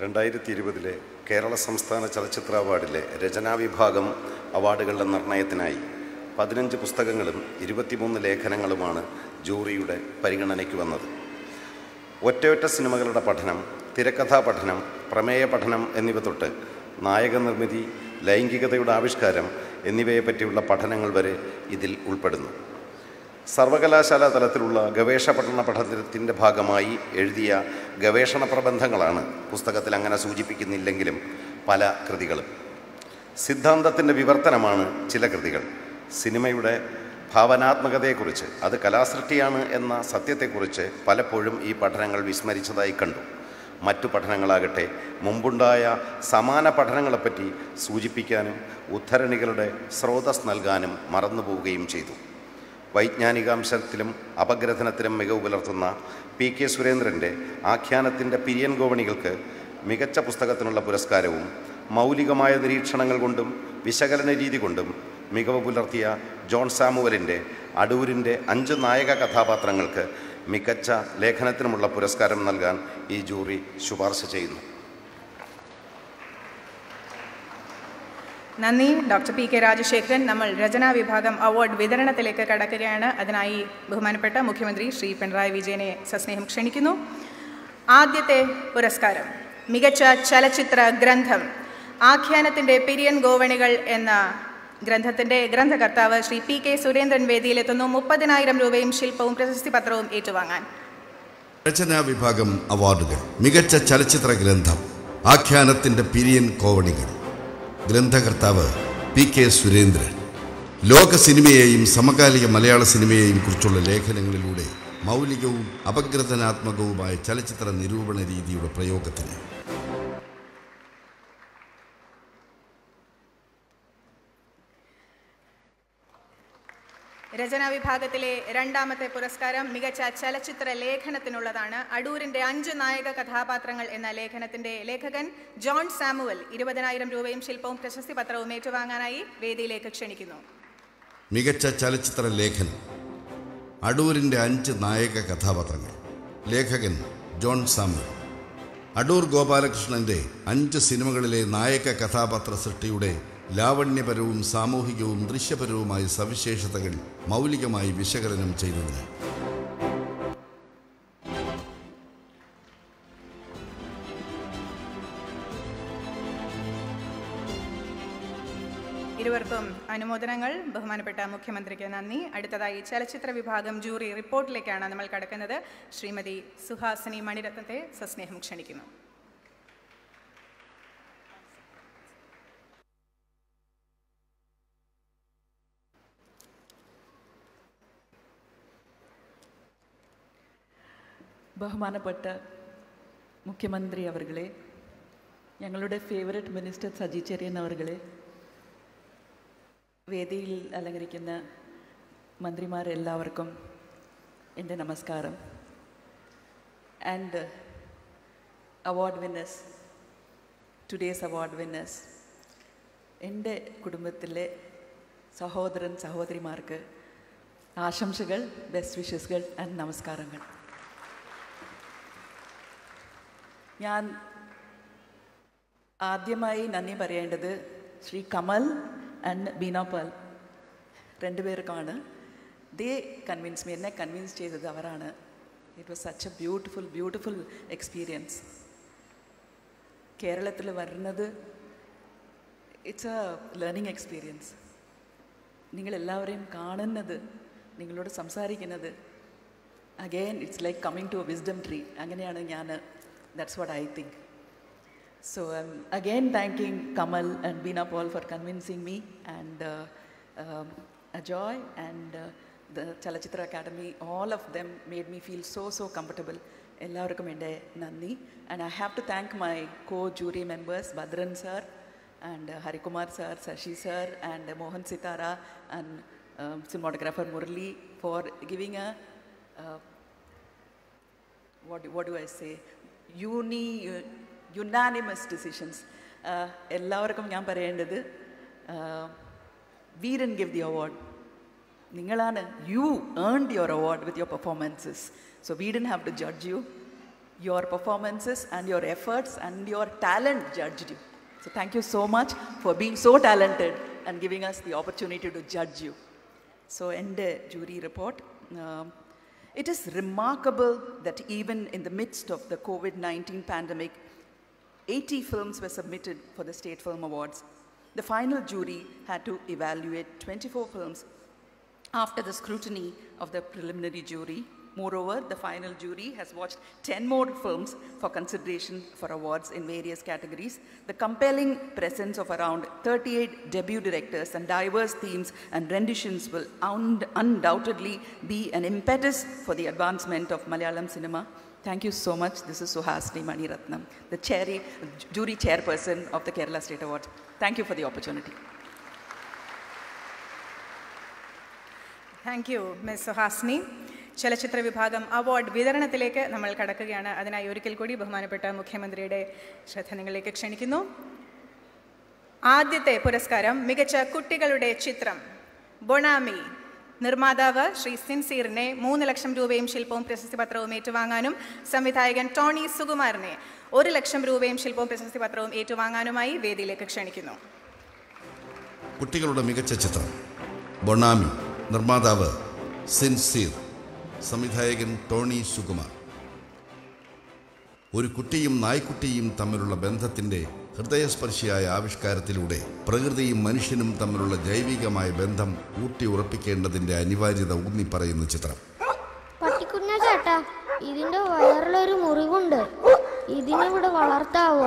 രണ്ടായിരത്തി ഇരുപതിലെ കേരള സംസ്ഥാന ചലച്ചിത്ര അവാർഡിലെ രചനാ വിഭാഗം അവാർഡുകളുടെ നിർണയത്തിനായി പതിനഞ്ച് പുസ്തകങ്ങളും ഇരുപത്തിമൂന്ന് ലേഖനങ്ങളുമാണ് ജൂറിയുടെ പരിഗണനയ്ക്ക് വന്നത് ഒറ്റയൊറ്റ സിനിമകളുടെ പഠനം തിരക്കഥാ പഠനം പ്രമേയ പഠനം എന്നിവ തൊട്ട് നായക നിർമ്മിതി ലൈംഗികതയുടെ ആവിഷ്കാരം എന്നിവയെപ്പറ്റിയുള്ള പഠനങ്ങൾ വരെ ഇതിൽ ഉൾപ്പെടുന്നു സർവകലാശാല തലത്തിലുള്ള ഗവേഷണ പഠന പഠനത്തിൻ്റെ ഭാഗമായി എഴുതിയ ഗവേഷണ പ്രബന്ധങ്ങളാണ് പുസ്തകത്തിൽ അങ്ങനെ സൂചിപ്പിക്കുന്നില്ലെങ്കിലും പല കൃതികളും സിദ്ധാന്തത്തിൻ്റെ വിവർത്തനമാണ് ചില കൃതികൾ സിനിമയുടെ ഭാവനാത്മകതയെക്കുറിച്ച് അത് കലാസൃഷ്ടിയാണ് എന്ന സത്യത്തെക്കുറിച്ച് പലപ്പോഴും ഈ പഠനങ്ങൾ വിസ്മരിച്ചതായി കണ്ടു മറ്റു പഠനങ്ങളാകട്ടെ മുമ്പുണ്ടായ സമാന പഠനങ്ങളെപ്പറ്റി സൂചിപ്പിക്കാനും ഉദ്ധരണികളുടെ സ്രോതസ് നൽകാനും മറന്നുപോവുകയും ചെയ്തു വൈജ്ഞാനികാംശത്തിലും അപഗ്രഥനത്തിലും മികവ് പുലർത്തുന്ന പി കെ സുരേന്ദ്രൻ്റെ ആഖ്യാനത്തിൻ്റെ പിരിയൻ ഗോവണികൾക്ക് മികച്ച പുസ്തകത്തിനുള്ള പുരസ്കാരവും മൗലികമായ നിരീക്ഷണങ്ങൾ കൊണ്ടും വിശകലന രീതി കൊണ്ടും മികവ് പുലർത്തിയ ജോൺ സാമുവലിൻ്റെ അടൂരിൻ്റെ അഞ്ച് നായക കഥാപാത്രങ്ങൾക്ക് മികച്ച ലേഖനത്തിനുമുള്ള പുരസ്കാരം നൽകാൻ ഈ ജൂറി ശുപാർശ ചെയ്യുന്നു നന്ദി ഡോക്ടർ പി കെ രാജശേഖരൻ നമ്മൾ രചനാ വിഭാഗം അവാർഡ് വിതരണത്തിലേക്ക് കടക്കുകയാണ് അതിനായി ബഹുമാനപ്പെട്ട മുഖ്യമന്ത്രി ശ്രീ പിണറായി വിജയനെ സസ്നേഹം ക്ഷണിക്കുന്നു ആദ്യത്തെ പുരസ്കാരം മികച്ച ചലച്ചിത്ര ഗ്രന്ഥം ആഖ്യാനത്തിൻ്റെ പിരിയൻ ഗോവണികൾ എന്ന ഗ്രന്ഥത്തിൻ്റെ ഗ്രന്ഥകർത്താവ് ശ്രീ പി കെ സുരേന്ദ്രൻ വേദിയിലെത്തുന്നു മുപ്പതിനായിരം രൂപയും ശില്പവും പ്രശസ്തി പത്രവും ഏറ്റുവാങ്ങാൻ രചനാ വിഭാഗം അവാർഡുകൾ മികച്ച ചലച്ചിത്ര ഗ്രന്ഥം ആഖ്യാനത്തിന്റെ പിരിയൻ കോവണികൾ ഗ്രന്ഥകർത്താവ് പി കെ സുരേന്ദ്രൻ ലോക സിനിമയെയും സമകാലിക മലയാള സിനിമയെയും കുറിച്ചുള്ള ലേഖനങ്ങളിലൂടെ മൗലികവും അപഗ്രഥനാത്മകവുമായ ചലച്ചിത്ര നിരൂപണ രീതിയുടെ പ്രയോഗത്തിന് രചനാ വിഭാഗത്തിലെ രണ്ടാമത്തെ പുരസ്കാരം മികച്ച ചലച്ചിത്ര ലേഖനത്തിനുള്ളതാണ് അടൂരിന്റെ അഞ്ച് നായക കഥാപാത്രങ്ങൾ എന്ന ലേഖനത്തിന്റെ ലേഖകൻ ജോൺ സാമുവൽ ഇരുപതിനായിരം രൂപയും ശില്പവും പ്രശസ്തി പത്രവും ഏറ്റുവാങ്ങാനായി വേദിയിലേക്ക് ക്ഷണിക്കുന്നു മികച്ച ചലച്ചിത്ര ലേഖനം അടൂരിൻ്റെ അഞ്ച് നായക കഥാപാത്രങ്ങൾ ലേഖകൻ ജോൺ സാമുവൽ അടൂർ ഗോപാലകൃഷ്ണന്റെ അഞ്ച് സിനിമകളിലെ നായക കഥാപാത്ര സൃഷ്ടിയുടെ ലാവണ്യപരവും സാമൂഹികവും ദൃശ്യപരവുമായ സവിശേഷതകൾ മൗലികമായി വിശകലനം ചെയ്യുന്നതിന് ഇരുവർക്കും അനുമോദനങ്ങൾ ബഹുമാനപ്പെട്ട മുഖ്യമന്ത്രിക്ക് നന്ദി അടുത്തതായി ചലച്ചിത്ര വിഭാഗം ജൂറി റിപ്പോർട്ടിലേക്കാണ് നമ്മൾ കടക്കുന്നത് ശ്രീമതി സുഹാസിനി മണിരത്നത്തെ സസ്നേഹം ക്ഷണിക്കുന്നു ബഹുമാനപ്പെട്ട മുഖ്യമന്ത്രി അവർകളെ ഞങ്ങളുടെ ഫേവററ്റ് മിനിസ്റ്റർ സജി ചെറിയൻ അവർകളെ വേദിയിൽ അലങ്കരിക്കുന്ന മന്ത്രിമാരെല്ലാവർക്കും എൻ്റെ നമസ്കാരം and award winners today's award winners എൻ്റെ കുടുംബത്തിലെ സഹോദരൻ സഹോദരിമാർക്ക് ആശംസകൾ ബെസ്റ്റ് വിഷസുകൾ ആൻഡ് നമസ്കാരങ്ങൾ ഞാൻ ആദ്യമായി നന്ദി പറയേണ്ടത് ശ്രീ കമൽ ആൻഡ് ബീന പാൽ രണ്ടുപേർക്കാണ് ദേ കൺവിൻസ് മീ എന്നെ കൺവിൻസ് ചെയ്തത് അവരാണ് it was such a beautiful beautiful experience കേരളത്തിൽ വരുന്നത് ഇറ്റ്സ് എ ലേണിംഗ് എക്സ്പീരിയൻസ് നിങ്ങളെല്ലാവരെയും കാണുന്നത് നിങ്ങളോട് സംസാരിക്കുന്നത് again it's like coming to a wisdom tree അങ്ങനെയാണ് ഞാൻ that's what I think So I'm again thanking Kamal and Beena Paul for convincing me and uh, um, Ajoy and uh, the Chalachitra Academy. All of them made me feel so, so comfortable. എല്ലാവർക്കും എൻ്റെ നന്ദി and I have to thank my co jury members Bhadran sir and Harikumar sir Sasi sir and Mohan Sithara and cinematographer Murali for giving a what, what do I say? Uni, unanimous decisions എല്ലാവർക്കും ഞാൻ പറയേണ്ടത് we don't give the award നിങ്ങളാണ് you earned your award with your performances so we don't have to judge you your performances and your efforts and your talent judged you. So thank you so much for being so talented and giving us the opportunity to judge you. So end the jury report. Um, it is remarkable that even in the midst of the COVID-19 pandemic, 80 films were submitted for the State Film Awards. The final jury had to evaluate 24 films after the scrutiny of the preliminary jury. Moreover, the final jury has watched 10 more films for consideration for awards in various categories. The compelling presence of around 38 debut directors and diverse themes and renditions will und- undoubtedly be an impetus for the advancement of Malayalam cinema. Thank you so much. This is Suhasni Maniratnam, the cherry, jury chairperson of the Kerala State Awards. Thank you for the opportunity. Thank you miss Suhasini ചലച്ചിത്ര വിഭാഗം award വിതരണത്തിലേക്ക് നമ്മൾ കടക്കുകയാണ് അതിനായി ഒരിക്കൽ കൂടി ബഹുമാനപ്പെട്ട മുഖ്യമന്ത്രിയുടെ ശ്രദ്ധ നിങ്ങളിലേക്ക് ക്ഷണിക്കുന്നു ആദ്യത്തെ പുരസ്കാരം മികച്ച കുട്ടികളുടെ ചിത്രം ബൊണാമി നിർമ്മാതാവ് ശ്രീ സിൻസീറിനെ മൂന്ന് ലക്ഷം രൂപയും ശില്പവും പ്രശസ്തി പത്രവും ഏറ്റുവാങ്ങാനും സംവിധായകൻ ടോണി സുകുമാറിനെ ഒരു ലക്ഷം രൂപയും ശില്പവും പ്രശസ്തി പത്രവും ഏറ്റുവാങ്ങാനുമായി വേദിയിലേക്ക് ക്ഷണിക്കുന്നു കുട്ടികളുടെ മികച്ച ചിത്രം ബൊണാമി നിർമ്മാതാവ് സിൻസീർ സംവിധായകൻ ടോണി സുകുമാർ ഒരു കുട്ടിയും നായ്ക്കുട്ടിയും തമ്മിലുള്ള ബന്ധത്തിൻ്റെ ഹൃദയസ്പർശിയായ ആവിഷ്കാരത്തിലൂടെ പ്രകൃതിയും മനുഷ്യനും തമ്മിലുള്ള ജൈവികമായ ബന്ധം ഊട്ടി ഉറപ്പിക്കേണ്ടതിൻ്റെ അനിവാര്യത ഊന്നിപ്പറയുന്ന ചിത്രം പട്ടിക്കുഞ്ഞ ചേട്ടാ ഇതിന്റെ വയറിലൊരു മുറിവുണ്ട് ഇതിനിവിടെ വളർത്താവോ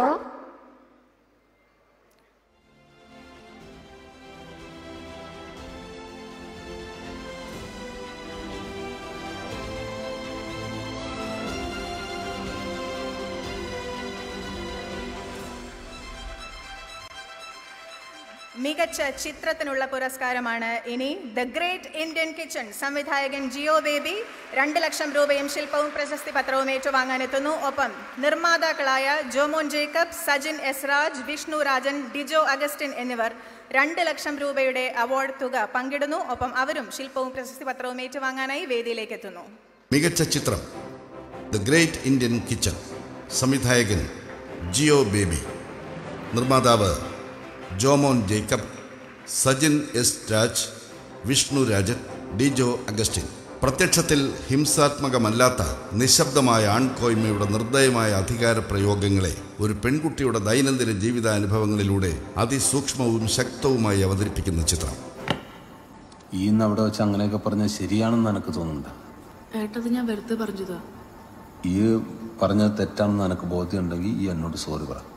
മികച്ച ചിത്രത്തിനുള്ള പുരസ്കാരമാണ് ഇനി ദ ഗ്രേറ്റ് ഇന്ത്യൻ കിച്ചൺ സംവിധായകൻ ജിയോ ബേബി രണ്ട് ലക്ഷം രൂപയും ശില്പവും പ്രശസ്തി പത്രവും ഏറ്റുവാങ്ങാനെത്തുന്നു ഒപ്പം നിർമ്മാതാക്കളായ ജോമോൻ ജേക്കബ് സജിൻ എസ് രാജ് വിഷ്ണു രാജൻ ഡിജോ അഗസ്റ്റിൻ എന്നിവർ രണ്ട് ലക്ഷം രൂപയുടെ അവാർഡ് തുക പങ്കിടുന്നു ഒപ്പം അവരും ശില്പവും പ്രശസ്തി പത്രവും ഏറ്റുവാങ്ങാനായി വേദിയിലേക്ക് എത്തുന്നു മികച്ച ചിത്രം ദ ഗ്രേറ്റ് ഇന്ത്യൻ കിച്ചൺ സംവിധായകൻ ജിയോ ബേബി നിർമ്മാതാവ് ജോമോൻ ജേക്കബ് സജിൻ എസ് രാജ് വിഷ്ണു രാജൻ ഡിജോ അഗസ്റ്റിൻ പ്രത്യക്ഷത്തിൽ ഹിംസാത്മകമല്ലാത്ത നിശബ്ദമായ ആൺകോയ്മയുടെ നിർദ്ദയമായ അധികാര പ്രയോഗങ്ങളെ ഒരു പെൺകുട്ടിയുടെ ദൈനംദിന ജീവിതാനുഭവങ്ങളിലൂടെ അതിസൂക്ഷ്മവും ശക്തവുമായി അവതരിപ്പിക്കുന്ന ചിത്രം ഈ ഇന്ന് അവിടെ വെച്ച് അങ്ങനെയൊക്കെ പറഞ്ഞാൽ ശരിയാണെന്ന് എനിക്ക് തോന്നുന്നുണ്ട് ഏട്ടത് ഞാൻ വെറുതെ പറഞ്ഞതാ ഈ പറഞ്ഞത് തെറ്റാണെന്ന് എനിക്ക് ബോധ്യമുണ്ടെങ്കിൽ ഈ എന്നോട് സോറി പറ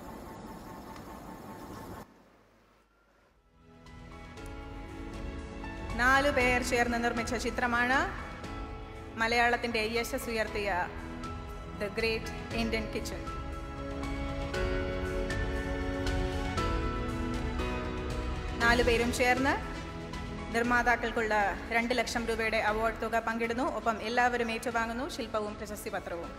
നാലു പേർ ചേർന്ന് നിർമ്മിച്ച ചിത്രമാണ് മലയാളത്തിന്റെ യശസ് ഉയർത്തിയ ദ ഗ്രേറ്റ് ഇന്ത്യൻ കിച്ചൺ നാലു പേരും ചേർന്ന് നിർമ്മാതാക്കൾക്കുള്ള രണ്ട് ലക്ഷം രൂപയുടെ അവാർഡ് തുക പങ്കിടുന്നു ഒപ്പം എല്ലാവരും ഏറ്റുവാങ്ങുന്നു ശില്പവും പ്രശസ്തി പത്രവും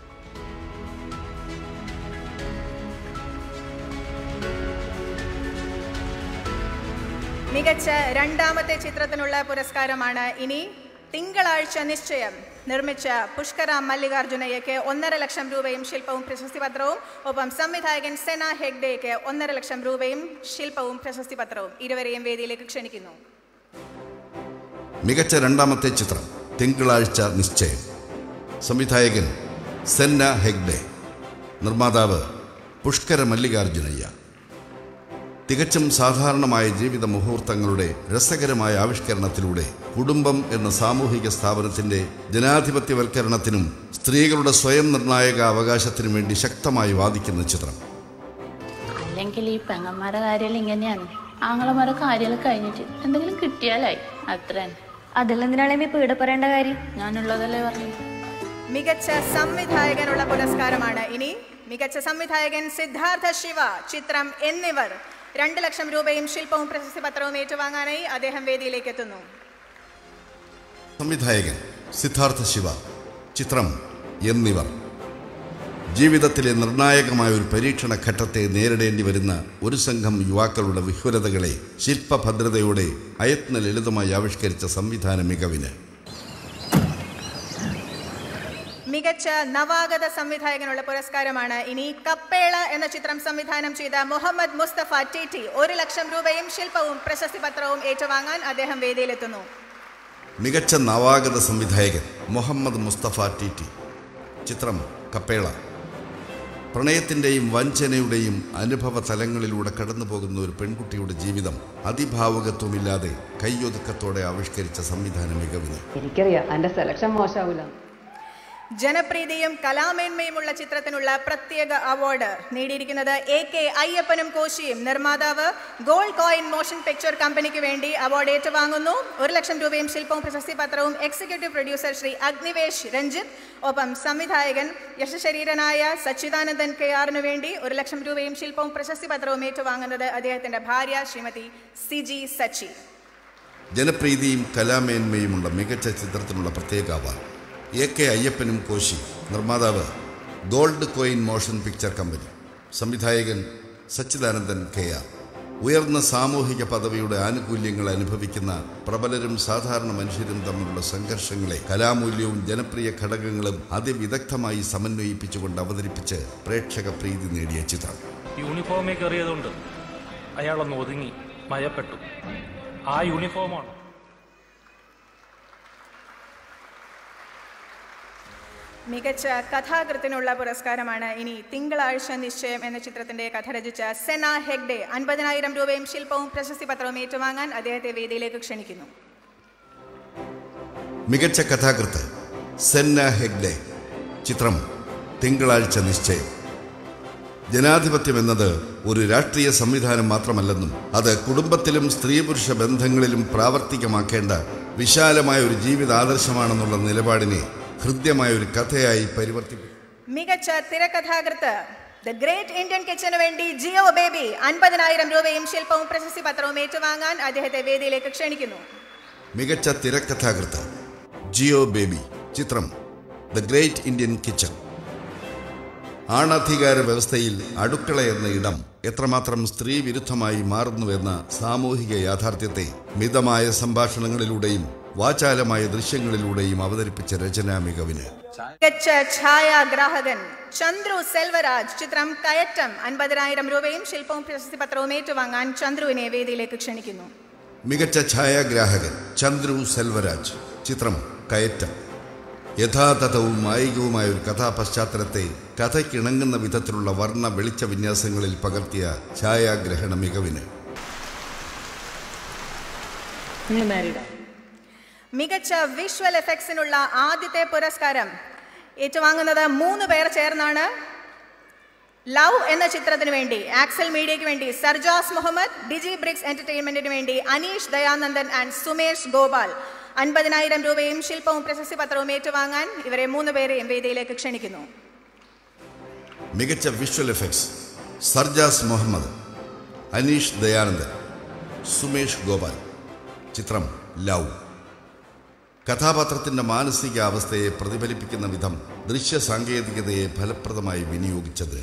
മികച്ച രണ്ടാമത്തെ ചിത്രത്തിനുള്ള പുരസ്കാരമാണ് ഇനി തിങ്കളാഴ്ച നിശ്ചയം നിർമ്മിച്ച പുഷ്കര മല്ലികാർജുനയ്യക്ക് ഒന്നര ലക്ഷം രൂപയും ശില്പവും പ്രശസ്തി പത്രവും ഒപ്പം സംവിധായകൻ സെന ഹെഗ്ഡേക്ക് ഒന്നര ലക്ഷം രൂപയും ശില്പവും പ്രശസ്തി പത്രവും ഇരുവരെയും വേദിയിലേക്ക് ക്ഷണിക്കുന്നു മികച്ച രണ്ടാമത്തെ ചിത്രം തിങ്കളാഴ്ച നിശ്ചയം സംവിധായകൻ സെന്ന ഹെഗ്ഡെ നിർമ്മാതാവ് പുഷ്കര മല്ലികാർജുനയ്യ തികച്ചും സാധാരണമായ ജീവിത മുഹൂർത്തങ്ങളുടെ രസകരമായ ആവിഷ്കരണത്തിലൂടെ കുടുംബം എന്ന സാമൂഹിക സ്ഥാപനത്തിൻ്റെ ജനാധിപത്യവൽക്കരണത്തിനും സ്ത്രീകളുടെ സ്വയം നിർണായക അവകാശത്തിനും വേണ്ടി ശക്തമായി വാദിക്കുന്ന ചിത്രം അല്ലെങ്കിൽ ഈ പെങ്ങന്മാരുടെ കാര്യം ഇങ്ങനെയാണ് ആങ്ങളമാരുടെ കാര്യമെല്ലാം കഴിഞ്ഞിട്ട് എന്തെങ്കിലും കിട്ടിയാലായി അത്ര തന്നെ അതിലെന്തിനാളെ പീഡ പറയേണ്ട കാര്യം ഞാനുള്ളതല്ലേ പറഞ്ഞു മികച്ച സംവിധായകനുള്ള പുരസ്കാരമാണ് ഇനി മികച്ച സംവിധായകൻ സിദ്ധാർത്ഥ ശിവ ചിത്രം എന്നിവർ രണ്ട് ലക്ഷം രൂപയും ശില്പവും പ്രശസ്തി പത്രവും ഏറ്റുവാങ്ങാനായി അദ്ദേഹം വേദിയിലേക്ക് എത്തുന്നു സംവിധായകൻ സിദ്ധാർത്ഥ ശിവ ചിത്രം എന്നിവർ ജീവിതത്തിലെ നിർണായകമായ ഒരു പരീക്ഷണ ഘട്ടത്തെ നേരിടേണ്ടി വരുന്ന ഒരു സംഘം യുവാക്കളുടെ വിഹ്വലതകളെ ശില്പഭദ്രതയോടെ അയത്ന ലളിതമായി ആവിഷ്കരിച്ച സംവിധാന മികവിന് മികച്ച നവാഗത സംവിധായകനുള്ള പുരസ്കാരമാണ് ഇനി കപ്പേള എന്ന ചിത്രം സംവിധാനം ചെയ്ത മുഹമ്മദ് മുസ്തഫ ടി ടി ഒരു ലക്ഷം രൂപയും ശില്പവും പ്രശസ്തി പത്രവും ഏറ്റുവാങ്ങാൻ അദ്ദേഹം വേദിയിലെത്തുന്നു മികച്ച നവാഗത സംവിധായകൻ മുഹമ്മദ് മുസ്തഫ ടി ടി ചിത്രം കപ്പേള പ്രണയത്തിൻ്റെയും വഞ്ചനയുടെയും അനുഭവ തലങ്ങളിലൂടെ കടന്നു പോകുന്ന ഒരു പെൺകുട്ടിയുടെ ജീവിതം അതിഭാവുകത്വമില്ലാതെ കയ്യൊതുക്കത്തോടെ ആവിഷ്കരിച്ച സംവിധാന മികവിന് എനിക്കറിയാം എൻ്റെ സെലക്ഷൻ മോശമാവില്ല ജനപ്രീതിയും കലാമേന്മയുമുള്ള ചിത്രത്തിനുള്ള പ്രത്യേക അവാർഡ് നേടിയിരിക്കുന്നത് എ കെ അയ്യപ്പനും കോശിയും നിർമ്മാതാവ് ഗോൾഡ് കോയിൻ മോഷൻ പിക്ചർ കമ്പനിക്ക് വേണ്ടി അവാർഡ് ഏറ്റുവാങ്ങുന്നു ഒരു ലക്ഷം രൂപയും ശില്പവും പ്രശസ്തി പത്രവും എക്സിക്യൂട്ടീവ് പ്രൊഡ്യൂസർ ശ്രീ അഗ്നിവേഷ് രഞ്ജിത്ത് ഒപ്പം സംവിധായകൻ യശശരീരനായ സച്ചിദാനന്ദൻ കെ ആറിന് വേണ്ടി ഒരു ലക്ഷം രൂപയും ശില്പവും പ്രശസ്തി പത്രവും ഏറ്റുവാങ്ങുന്നത് അദ്ദേഹത്തിന്റെ ഭാര്യ ശ്രീമതി സിജി സച്ചി ജനപ്രീതിയും കലാമേന്മയുമുള്ള മികച്ച ചിത്രത്തിനുള്ള പ്രത്യേക അവാർഡ് എ കെ അയ്യപ്പനും കോശി നിർമ്മാതാവ് gold coin motion picture company സംവിധായകൻ സച്ചിദാനന്ദൻ കെ ആർ ഉയർന്ന സാമൂഹിക പദവിയുടെ ആനുകൂല്യങ്ങൾ അനുഭവിക്കുന്ന പ്രബലരും സാധാരണ മനുഷ്യരും തമ്മിലുള്ള സംഘർഷങ്ങളെ കലാമൂല്യവും ജനപ്രിയ ഘടകങ്ങളും അതിവിദഗ്ധമായി സമന്വയിപ്പിച്ചുകൊണ്ട് അവതരിപ്പിച്ച് പ്രേക്ഷക പ്രീതി നേടിയ ചിത്രം യൂണിഫോമിൽ കയറിയതുകൊണ്ട് അയാളൊന്ന് ഒതുങ്ങി മയപ്പെട്ടു ആ യൂണിഫോമാണ് മികച്ച കഥാകൃത്തിനുള്ള പുരസ്കാരമാണ് ഇനി തിങ്കളാഴ്ച നിശ്ചയം എന്ന ചിത്രത്തിന്റെ കഥ രചിച്ച സെന ഹെഗ്ഡെ അൻപതിനായിരം രൂപയും ശില്പവും പ്രശസ്തി പത്രവും ഏറ്റുവാങ്ങാൻ അദ്ദേഹത്തെ വേദിയിലേക്ക് ക്ഷണിക്കുന്നു മികച്ച കഥാകൃത്ത് സെന്ന ഹെഗ്ഡെ ചിത്രം തിങ്കളാഴ്ച നിശ്ചയം ജനാധിപത്യം എന്നത് ഒരു രാഷ്ട്രീയ സംവിധാനം മാത്രമല്ലെന്നും അത് കുടുംബത്തിലും സ്ത്രീ പുരുഷ ബന്ധങ്ങളിലും പ്രാവർത്തികമാക്കേണ്ട വിശാലമായ ഒരു ജീവിതാദർശമാണെന്നുള്ള നിലപാടിനെ ഹൃദ്യമായ ഒരു കഥയായി പരിവർത്തിപ്പിക്കും മികച്ച തിരക്കഥാകൃത്ത് ദ ഗ്രേറ്റ് ഇന്ത്യൻ കിച്ചന് വേണ്ടി ജിയോ ബേബി അൻപതിനായിരം രൂപയും ശില്പവും പ്രശസ്തി പത്രവും ഏറ്റുവാങ്ങാൻ അദ്ദേഹത്തെ വേദിയിലേക്ക് ക്ഷണിക്കുന്നു മികച്ച തിരക്കഥാകൃത്ത് ജിയോ ബേബി ചിത്രം ദ ഗ്രേറ്റ് ഇന്ത്യൻ കിച്ചൺ ആണധികാര വ്യവസ്ഥയിൽ അടുക്കള എന്ന ഇടം എത്രമാത്രം സ്ത്രീ വിരുദ്ധമായി മാറുന്നുവെന്ന സാമൂഹിക യാഥാർത്ഥ്യത്തെ മിതമായ സംഭാഷണങ്ങളിലൂടെയും വാചാലമായ ദൃശ്യങ്ങളിലൂടെയും അവതരിപ്പിച്ച രചനാ മികവിന് മികച്ച ഛായാഗ്രാഹകൻ ചന്ദ്രു സെൽവരാജ് ചിത്രം കയറ്റം അൻപതിനായിരം രൂപയും ശില്പവും പ്രശസ്തി പത്രവും ഏറ്റുവാങ്ങാൻ ചന്ദ്രുവിനെ വേദിയിലേക്ക് ക്ഷണിക്കുന്നു മികച്ച ഛായാഗ്രാഹകൻ ചന്ദ്രു സെൽവരാജ് ചിത്രം കയറ്റം യഥാതഥവും മായികവുമായ ഒരു കഥാപശ്ചാത്തലത്തെ കഥയ്ക്കിണങ്ങുന്ന വിധത്തിലുള്ള വർണ്ണ വെളിച്ച വിന്യാസങ്ങളിൽ പകർത്തിയ ഛായാഗ്രഹണ മികവിന് നിങ്ങൾ മാരീഡാ മികച്ച വിഷ്വൽ എഫക്ട്സിനുള്ള ആദ്യത്തെ പുരസ്കാരം ഏറ്റുവാങ്ങുന്നത് മൂന്ന് പേർ ചേർന്നാണ് ലവ് എന്ന ചിത്രത്തിന് വേണ്ടി ആക്സൽ മീഡിയയ്ക്ക് വേണ്ടി സർജാസ് മുഹമ്മദ് ഡിജി ബ്രിക്സ് എന്റർടൈൻമെന്റിന് വേണ്ടി അനീഷ് ദയാനന്ദൻ ആൻഡ് സുമേഷ് ഗോപാൽ അൻപതിനായിരം രൂപയും ശില്പവും പ്രശസ്തി പത്രവും ഏറ്റുവാങ്ങാൻ ഇവരെ മൂന്ന് പേരെയും വേദിയിലേക്ക് ക്ഷണിക്കുന്നു മികച്ച വിഷ്വൽ എഫക്ട്സ് സർജാസ് മുഹമ്മദ് അനീഷ് ദയാനന്ദൻ സുമേഷ് ഗോപാൽ ചിത്രം ലവ് കഥാപാത്രത്തിൻ്റെ മാനസികാവസ്ഥയെ പ്രതിഫലിപ്പിക്കുന്ന വിധം ദൃശ്യ സാങ്കേതികതയെ ഫലപ്രദമായി വിനിയോഗിച്ചത്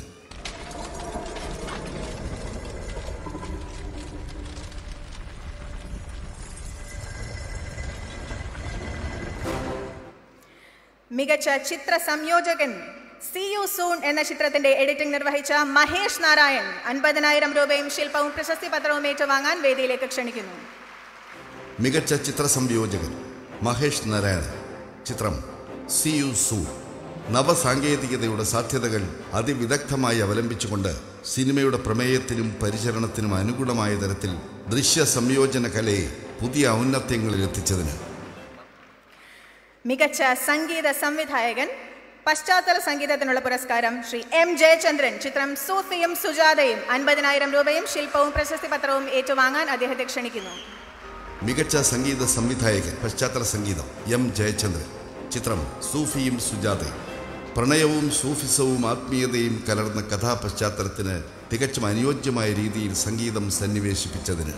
മികച്ച ചിത്ര സംയോജകൻ സി യു സൂൺ എന്ന ചിത്രത്തിന്റെ എഡിറ്റിംഗ് നിർവഹിച്ച മഹേഷ് നാരായൺ അൻപതിനായിരം രൂപയും ശില്പവും പ്രശസ്തി പത്രവും ഏറ്റുവാങ്ങാൻ വേദിയിലേക്ക് ക്ഷണിക്കുന്നു മികച്ച ചിത്ര സംയോജകൻ മഹേഷ് നാരായണൻ ചിത്രം സി യു സൂ നവസാങ്കേതികതയുടെ സാധ്യതകൾ അതിവിദഗ്ധമായി അവലംബിച്ചുകൊണ്ട് സിനിമയുടെ പ്രമേയത്തിനും പരിചരണത്തിനും അനുഗുണമായ തരത്തിൽ ദൃശ്യ സംയോജന കലയെ പുതിയ ഔന്നത്യങ്ങളിൽ എത്തിച്ചതിന് മികച്ച സംഗീത സംവിധായകൻ പശ്ചാത്തല സംഗീതത്തിനുള്ള പുരസ്കാരം ശ്രീ എം ജയചന്ദ്രൻ ചിത്രം സൂഫിയും സുജാതയും അൻപതിനായിരം രൂപയും ശില്പവും പ്രശസ്തി പത്രവും ഏറ്റുവാങ്ങാൻ അദ്ദേഹത്തെ ക്ഷണിക്കുന്നു മികച്ച സംഗീത സംവിധായകൻ പശ്ചാത്തല സംഗീതം എം ജയചന്ദ്രൻ ചിത്രം സൂഫിയും സുജാതയും പ്രണയവും സൂഫിസവും ആത്മീയതയും കലർന്ന കഥാപശ്ചാത്തലത്തിന് തികച്ചും അനുയോജ്യമായ രീതിയിൽ സംഗീതം സന്നിവേശിപ്പിച്ചതിന്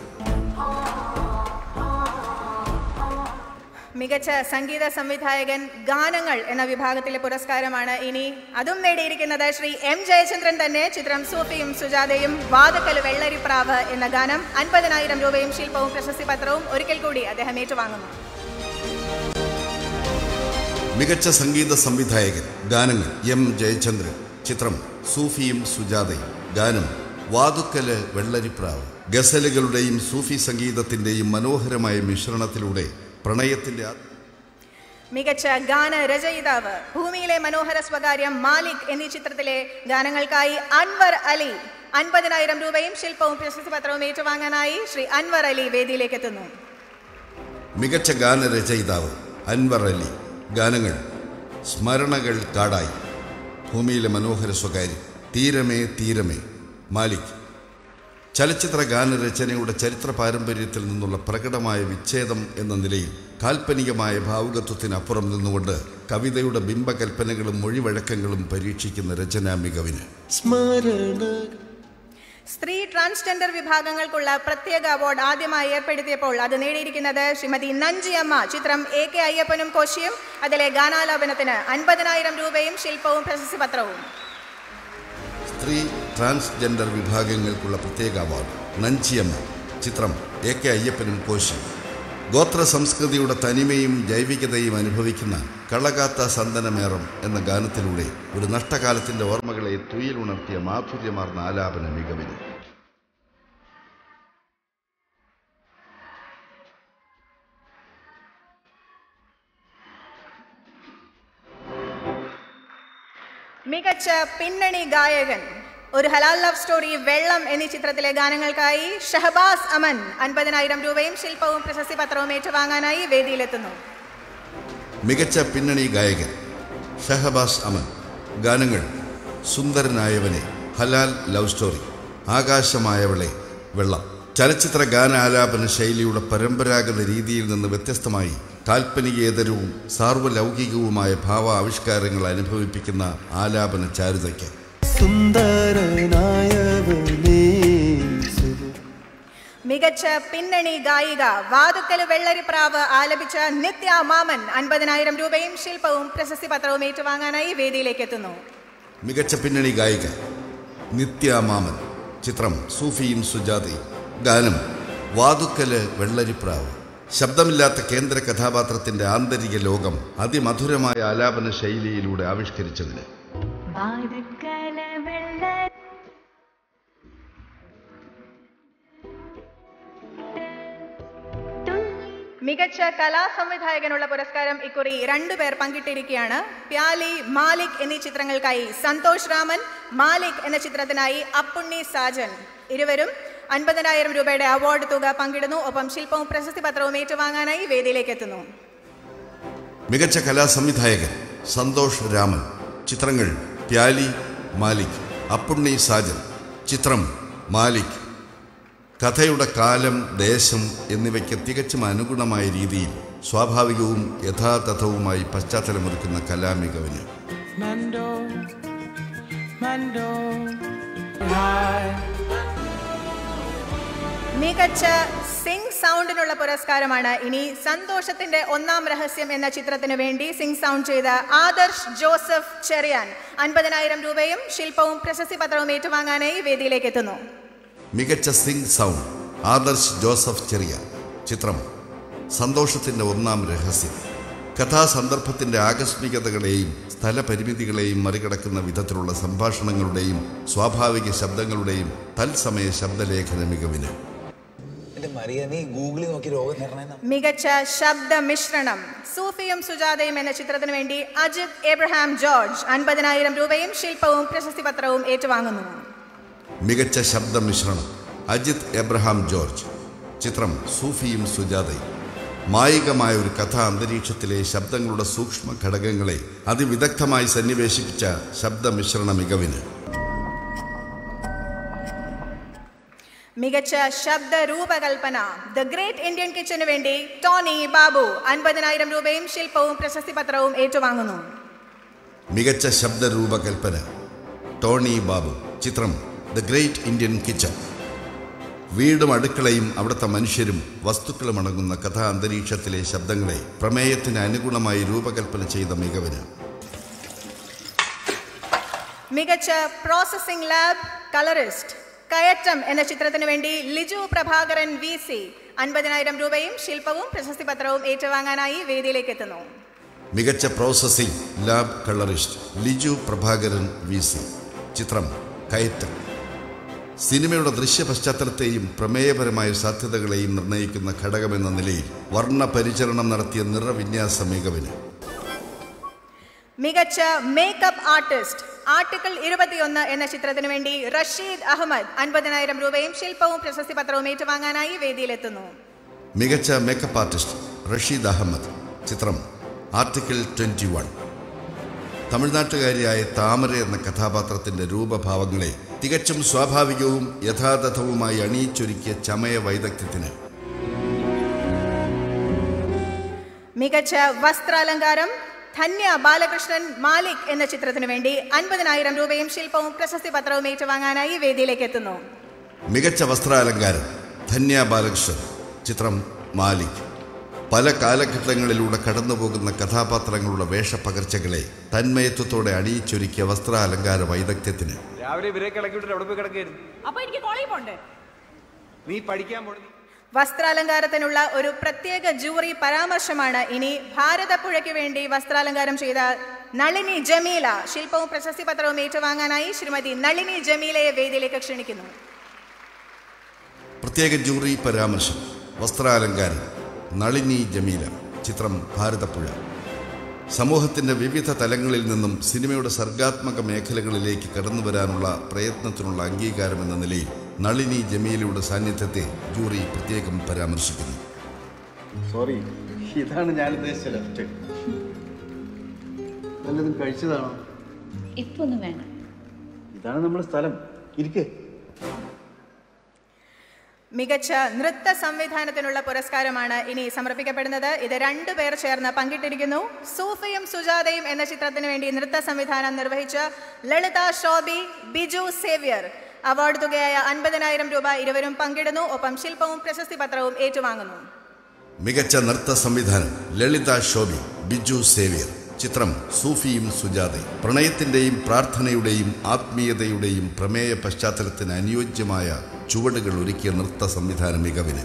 മികച്ച സംഗീത സംവിധായകൻ ഗാനങ്ങൾ എന്ന വിഭാഗത്തിലെ പുരസ്കാരമാണ് ഇനി അതും നേടിയിരിക്കുന്നത് ശ്രീ എം ജയചന്ദ്രൻ തന്നെ ചിത്രം സൂഫിയും സുജാതയും വാതക്കല് വെള്ളരിപ്രാവ് എന്ന ഗാനം അൻപതിനായിരം രൂപയും ശില്പവും പ്രശസ്തി പത്രവും ഒരിക്കൽ കൂടി അദ്ദേഹം ഏറ്റുവാങ്ങുന്നു മികച്ച സംഗീത സംവിധായകൻ ഗാനങ്ങൾ എം ജയചന്ദ്രൻ ചിത്രം സൂഫിയും സുജാതയും ഗാനം വാതുക്കല് വെള്ളരിപ്രാവ് ഗസലുകളുടെയും സൂഫി സംഗീതത്തിന്റെയും മനോഹരമായ മിശ്രണത്തിലൂടെ പ്രണയത്തിന്റെ ആ- മികച്ച ഗാന രചയിതാവ് ഭൂമിയിലെ മനോഹര സ്വകാര്യം മാലിക് എന്നീ ചിത്രത്തിലെ ഗാനങ്ങൾക്കായി അൻവർ അലി അൻപതിനായിരം രൂപയും ശില്പവും പ്രശസ്തി പത്രവും ഏറ്റുവാങ്ങാനായി ശ്രീ അൻവർ അലി വേദിയിലേക്ക് എത്തുന്നു മികച്ച ഗാനരചയിതാവ് അൻവർ അലി ഗാനങ്ങൾ സ്മരണകൾ കാടായി ഭൂമിയിലെ മനോഹര സ്വകാര്യം തീരമേ തീരമേ മാലിക് ചലച്ചിത്ര ഗാനരചനയുടെ ചരിത്ര പാരമ്പര്യത്തിൽ നിന്നുള്ള പ്രകടമായ വിച്ഛേദം എന്ന നിലയിൽ കാൽപ്പനികമായ ഭാവുകത്വത്തിനപ്പുറം നിന്നുകൊണ്ട് കവിതയുടെ ബിംബകൽപ്പനകളും മൊഴിവഴക്കങ്ങളും പരീക്ഷിക്കുന്ന രചനാ മികവിന് സ്ത്രീ ട്രാൻസ്ജെൻഡർ വിഭാഗങ്ങൾക്കുള്ള പ്രത്യേക അവാർഡ് ആദ്യമായി ഏർപ്പെടുത്തിയപ്പോൾ അത് നേടിയിരിക്കുന്നത് ശ്രീമതി നഞ്ചിയമ്മ ചിത്രം എ കെ അയ്യപ്പനും കോശിയും അതിലെ ഗാനാലാപനത്തിന് അൻപതിനായിരം രൂപയും ശില്പവും പ്രശസ്തി പത്രവും സ്ത്രീ ട്രാൻസ്ജെൻഡർ വിഭാഗങ്ങൾക്കുള്ള പ്രത്യേക അവാർഡ് നഞ്ചിയമ്മ ചിത്രം എ കെ അയ്യപ്പനും കോശി ഗോത്ര സംസ്കൃതിയുടെ തനിമയും ജൈവികതയും അനുഭവിക്കുന്ന കളകാത്ത സന്തനമേറം എന്ന ഗാനത്തിലൂടെ ഒരു നഷ്ടകാലത്തിന്റെ ഓർമ്മകളെ തുയിലുണർത്തിയ മാധുര്യമാർന്ന ആലാപന മികവിന് മികച്ച പിന്നണി ഗായകൻ ഒരു ഹലാൽ ലവ് സ്റ്റോറി വെള്ളം എന്നീ ചിത്രത്തിലെ ഗാനങ്ങൾക്കായി ഷഹബാസ് അമൻ അൻപതിനായിരം രൂപയും ശില്പവും പ്രശസ്തി പത്രവും ഏറ്റുവാങ്ങാനായി വേദിയിലെത്തുന്നു മികച്ച പിന്നണി ഗായകൻ ഷഹബാസ് അമൻ ഗാനങ്ങൾ സുന്ദരനായവനെ ഹലാൽ ലവ് സ്റ്റോറി ആകാശമായവളെ വെള്ളം ചലച്ചിത്ര ഗാനാലാപന ശൈലിയുടെ പരമ്പരാഗത രീതിയിൽ നിന്ന് വ്യത്യസ്തമായി കാൽപ്പനികേതരവും സാർവലൗകികവുമായ ഭാവ ആവിഷ്കാരങ്ങൾ അനുഭവിപ്പിക്കുന്ന ആലാപന ചാരുതയ്ക്ക് സുന്ദരനായവനേ മികച്ച പിന്നണി ഗായിക വാതുക്കല് വെള്ളരിപ്രാവ് ആലപിച്ച നിത്യ മാമൻ അൻപതിനായിരം രൂപയും ശില്പവും പ്രശസ്തി പത്രവും ഏറ്റുവാങ്ങാനായി വേദിയിലേക്ക് എത്തുന്നു മികച്ച പിന്നണി ഗായിക നിത്യ മാമൻ ചിത്രം സൂഫിയും സുജാതയും ഗാനം വാതുക്കല് വെള്ളരിപ്രാവ് ശബ്ദമില്ലാത്ത കേന്ദ്ര കഥാപാത്രത്തിന്റെ ആന്തരിക ലോകം അതിമധുരമായ ആലാപന ശൈലിയിലൂടെ ആവിഷ്കരിച്ചതിന് മികച്ച കലാ സംവിധായകനുള്ള പുരസ്കാരം ഇക്കുറി രണ്ടുപേർ പങ്കിട്ടിരിക്കുകയാണ് പ്യാലി മാലിക് എന്നീ ചിത്രങ്ങൾക്കായി സന്തോഷ് രാമൻ മാലിക് എന്ന ചിത്രത്തിനായി അപ്പുണ്ണി സാജൻ ഇരുവരും അൻപതിനായിരം രൂപയുടെ അവാർഡ് തുക പങ്കിടുന്നു ഒപ്പം ശില്പവും പ്രശസ്തി പത്രവും ഏറ്റുവാങ്ങാനായി വേദിയിലേക്ക് എത്തുന്നു മികച്ച കലാ സംവിധായകൻ സന്തോഷ് രാമൻ ചിത്രങ്ങൾ പ്യാലി മാലിക് അപ്പുണ്ണി സാജൻ ചിത്രം മാലിക് കഥയുടെ കാലം ദേശം എന്നിവയ്ക്ക് തികച്ചും അനുഗുണമായ രീതിയിൽ സ്വാഭാവികവും യഥാതഥവുമായി പശ്ചാത്തലമൊരുക്കുന്ന കലാമികവിന് Mando, Mando, hi. മികച്ച സിംഗ് സൗണ്ടിനുള്ള പുരസ്കാരമാണ് ഇനി സന്തോഷത്തിന്റെ ഒന്നാം രഹസ്യം എന്ന ചിത്രത്തിന് വേണ്ടി സിംഗ് സൗണ്ട് ചെയ്ത ആദർശ് ജോസഫ് ചെറിയാൻ അൻപതിനായിരം രൂപയും ശില്പവും പ്രശസ്തി പത്രവും ഏറ്റുവാങ്ങാനായി വേദിയിലേക്ക് എത്തുന്നു മികച്ച സിംഗ് സൗണ്ട് ആദർശ് ജോസഫ് ചെറിയ ചിത്രം സന്തോഷത്തിൻ്റെ ഒന്നാം രഹസ്യം കഥാസന്ദർഭത്തിൻ്റെ ആകസ്മികതകളെയും സ്ഥലപരിമിതികളെയും മറികടക്കുന്ന വിധത്തിലുള്ള സംഭാഷണങ്ങളുടെയും സ്വാഭാവിക ശബ്ദങ്ങളുടെയും തത്സമയ ശബ്ദലേഖന മികവിന് എന്റെ മരിയ നീ ഗൂഗിളിൽ നോക്കി രോഗം നിർണയം മികച്ച ശബ്ദ മിശ്രണം സൂഫിയും സുജാതയും എന്ന ചിത്രത്തിന് വേണ്ടി അജിത് എബ്രഹാം ജോർജ് അൻപതിനായിരം രൂപയും ശില്പവും പ്രശസ്തി പത്രവും ഏറ്റുവാങ്ങുന്നു മികച്ച ശബ്ദമിശ്രണം അജിത് എബ്രഹാം ജോർജ് ചിത്രം സൂഫിയും സുജാതയും മായികമായ ഒരു കഥാ അന്തരീക്ഷത്തിലെ ശബ്ദങ്ങളുടെ സൂക്ഷ്മ ഘടകങ്ങളെ അതിവിദഗ്ധമായി സന്നിവേശിപ്പിച്ച ശബ്ദമിശ്രണ മികവിന് മികച്ച ശബ്ദ രൂപകൽപ്പന ദ ഗ്രേറ്റ് ഇന്ത്യൻ കിച്ചന് വേണ്ടി ടോണി ബാബു അൻപതിനായിരം രൂപയും ശില്പവും പ്രശസ്തി പത്രവും ഏറ്റുവാങ്ങുന്നു മികച്ച ശബ്ദ രൂപകൽപ്പന ടോണി ബാബു ചിത്രം ദ ഗ്രേറ്റ് ഇന്ത്യൻ കിച്ചൺ വീടും അടുക്കളയും അവിടുത്തെ മനുഷ്യരും വസ്തുക്കളും അടങ്ങുന്ന കഥാ അന്തരീക്ഷത്തിലെ ശബ്ദങ്ങളെ പ്രമേയത്തിന് അനുഗുണമായി രൂപകൽപ്പന ചെയ്ത മികവിന് മികച്ച പ്രോസസ്സിംഗ് ലാബ് കളറിസ്റ്റ് കയറ്റം എന്ന ചിത്രത്തിന് വേണ്ടി ലിജു പ്രഭാകരൻ വി സി അൻപതിനായിരം രൂപയും ശില്പവും പ്രശസ്തി പത്രവും ഏറ്റുവാങ്ങാനായി വേദിയിലേക്ക് എത്തുന്നു മികച്ച processing lab colourist Liju Prabhakaran V C ചിത്രം കയറ്റം സിനിമയുടെ ദൃശ്യ പശ്ചാത്തലത്തെയും പ്രമേയപരമായ സാധ്യതകളെയും നിർണ്ണയിക്കുന്ന ഘടകമെന്ന നിലയിൽ വർണ്ണ പരിചരണം നടത്തിയ നിറവിന്യാസ മികവിന് മികച്ച മേക്കപ്പ് ആർട്ടിസ്റ്റ് ആർട്ടിക്കിൾ ഇരുപത്തിയൊന്ന് എന്ന ചിത്രത്തിനു വേണ്ടി റഷീദ് അഹമ്മദ് അൻപതിനായിരം രൂപയും ശില്പവും പ്രശസ്തി പത്രവും ഏറ്റുവാങ്ങാനായി വേദിയിലെത്തുന്നു മികച്ച മേക്കപ്പ് ആർട്ടിസ്റ്റ് റഷീദ് അഹമ്മദ് ചിത്രം ആർട്ടിക്കിൾ ട്വൻറ്റി വൺ തമിഴ്നാട്ടുകാരിയായ താമര എന്ന കഥാപാത്രത്തിന്റെ രൂപഭാവങ്ങളെ തികച്ചും സ്വാഭാവികവും യഥാതഥവുമായി അണിയിച്ചൊരുക്കിയ ചമയ വൈദഗ്ധ്യത്തിന് മികച്ച വസ്ത്രാലങ്കാരം ധന്യ ബാലകൃഷ്ണൻ മാലിക് എന്ന ചിത്രത്തിനു വേണ്ടി അൻപതിനായിരം രൂപയും ശില്പവും പ്രശസ്തി പത്രവും ഏറ്റുവാങ്ങാനായി വേദിയിലേക്ക് എത്തുന്നു മികച്ച വസ്ത്രാലങ്കാരം ധന്യ ബാലകൃഷ്ണൻ ചിത്രം മാലിക് പല കാലഘട്ടങ്ങളിലൂടെ കടന്നുപോകുന്ന കഥാപാത്രങ്ങളുടെ വേഷപ്പകർച്ചകളെ തന്മയത്വത്തോടെ അണിയിച്ചൊരുക്കിയ വസ്ത്രാലങ്കാര വൈദഗ്ധ്യത്തിന് രാവിലെ ഇവരെ കിളക്കി വിട്ടിട്ട് അവിടെ പോയി കിടക്കായിരുന്നു അപ്പൊ എനിക്ക് കോളേജ് പോണ്ടേ നീ പഠിക്കാൻ പോണ വസ്ത്രാലങ്കാരത്തിനുള്ള ഒരു പ്രത്യേക ജൂറി പരാമർശമാണ് ഇനി ഭാരതപ്പുഴയ്ക്ക് വേണ്ടി വസ്ത്രാലങ്കാരം ചെയ്ത നളിനി ജമീല ശില്പവും പ്രശസ്തി പത്രവും ഏറ്റുവാങ്ങാനായി ശ്രീമതി നളിനി ജമീലയെ വേദിയിലേക്ക് ക്ഷണിക്കുന്നു പ്രത്യേക ജൂറി പരാമർശം വസ്ത്രാലങ്കാരം നളിനി ജമീല ചിത്രം ഭാരതപ്പുഴ സമൂഹത്തിൻ്റെ വിവിധ തലങ്ങളിൽ നിന്നും സിനിമയുടെ സർഗാത്മക മേഖലകളിലേക്ക് കടന്നു വരാനുള്ള പ്രയത്നത്തിനുള്ള അംഗീകാരം എന്ന നിലയിൽ നളിനി ജമീലയുടെ സാന്നിധ്യത്തെ ജൂറി പ്രത്യേകം പരാമർശിക്കുന്നു സോറി ഇതാണ് ഞാൻ ഉദ്ദേശിച്ച ലെഫ്റ്റ് വല്ലതും കഴിച്ചതാണോ ഇപ്പൊ ഒന്നും വേണം ഇതാണ് നമ്മുടെ സ്ഥലം ഇരിക്കേ മികച്ച നൃത്ത സംവിധാനത്തിനുള്ള പുരസ്കാരമാണ് ഇനി സമർപ്പിക്കപ്പെടുന്നത് ഇത് രണ്ടു പേർ ചേർന്ന് പങ്കിട്ടിരിക്കുന്നു സൂഫിയും സുജാതയും എന്ന ചിത്രത്തിന് വേണ്ടി നൃത്ത സംവിധാനം നിർവഹിച്ച ലളിത ഷോബി ബിജു സേവ്യർ അവാർഡ് തുകയായ അൻപതിനായിരം രൂപ ഇരുവരും പങ്കിടുന്നു ഒപ്പം ശില്പവും പ്രശസ്തി പത്രവും ഏറ്റുവാങ്ങുന്നു മികച്ച നൃത്ത സംവിധാനം ലളിത ഷോബി ബിജു സേവ്യർ ചിത്രം സൂഫിയും സുജാതയും പ്രണയത്തിൻ്റെയും പ്രാർത്ഥനയുടെയും ആത്മീയതയുടെയും പ്രമേയ പശ്ചാത്തലത്തിന് അനുയോജ്യമായ ചുവടുകൾ ഒരുക്കിയ നൃത്ത സംവിധാന മികവിന്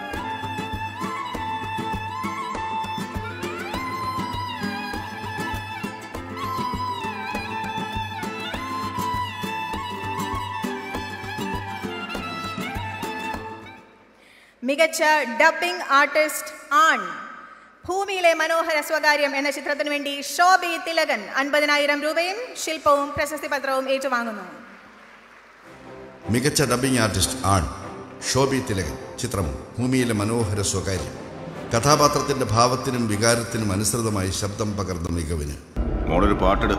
മികച്ച ഡബ്ബിംഗ് ആർട്ടിസ്റ്റ് ആൺ ഭൂമിയിലെ മനോഹര സ്വകാര്യം എന്ന ചിത്രത്തിനു വേണ്ടി ഷോബി തിലകൻ അൻപതിനായിരം രൂപയും ശില്പവും പ്രശസ്തി പത്രവും ഏറ്റുവാങ്ങുന്നു മികച്ച ഡബ്ബിംഗ് ആർട്ടിസ്റ്റ് ആൺ ഷോബി തിലകൻ ചിത്രം ഭൂമിയിലെ മനോഹര സ്വകാര്യം കഥാപാത്രത്തിന്റെ ഭാവത്തിനും വികാരത്തിനും അനുസൃതമായി ശബ്ദം പകർന്ന മികവിന് മോളൊരു പാട്ടിട്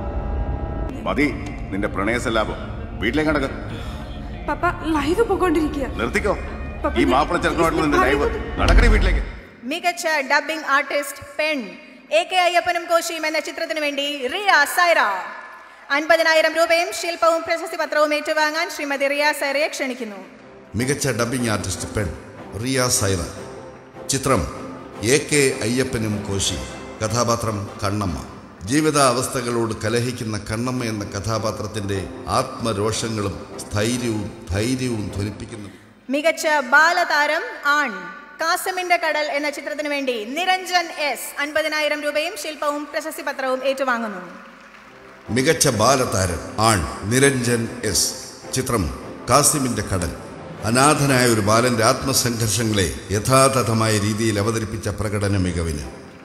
മതി നിന്റെ പ്രണയസല്ലാപം വീട്ടിലേക്ക് നടക്ക പപ്പ ലൈവ് പോയിക്കൊണ്ടിരിക്കുക നിർത്തിക്കോ ഈ മാപ്പിള ചെറുക്കനായിട്ടുള്ള നിന്റെ ലൈവ് നടക്കണേ വീട്ടിലേക്ക് മികച്ച ഡബ്ബിംഗ് ആർട്ടിസ്റ്റ് പെൺ എ കെ അയ്യപ്പനും കോശിയും എന്ന ചിത്രത്തിനു വേണ്ടി റിയ സൈറ അൻപതിനായിരം രൂപയും ശില്പവും പ്രശസ്തി പത്രവും ഏറ്റുവാങ്ങാൻ ശ്രീമതി റിയ സൈറയെ ക്ഷണിക്കുന്നു മികച്ച ഡബ്ബിംഗ് ആർട്ടിസ്റ്റ് പെൺ റിയ സൈറ ചിത്രം എ കെ അയ്യപ്പനും കോശി കഥാപാത്രം കണ്ണമ്മ ജീവിതാവസ്ഥകളോട് കലഹിക്കുന്ന കണ്ണമ്മ എന്ന കഥാപാത്രത്തിന്റെ ആത്മരോഷങ്ങളും സ്ഥൈര്യവും ധൈര്യവും ധ്വനിപ്പിക്കുന്നു മികച്ച ബാലതാരം ആൺ കാസമിന്റെ കടൽ എന്ന ചിത്രത്തിനു വേണ്ടി നിരഞ്ജൻ എസ് അൻപതിനായിരം രൂപയും ശില്പവും പ്രശസ്തി പത്രവും ഏറ്റുവാങ്ങുന്നു മികച്ച ബാലതാരം ആൺ നിരഞ്ജൻ എസ് ചിത്രം കാസിമിന്റെ കടൽ അനാഥനായ ഒരു ബാലന്റെ ആത്മസംഘർഷങ്ങളെ യഥാതഥമായ രീതിയിൽ അവതരിപ്പിച്ച പ്രകടന മികവിന്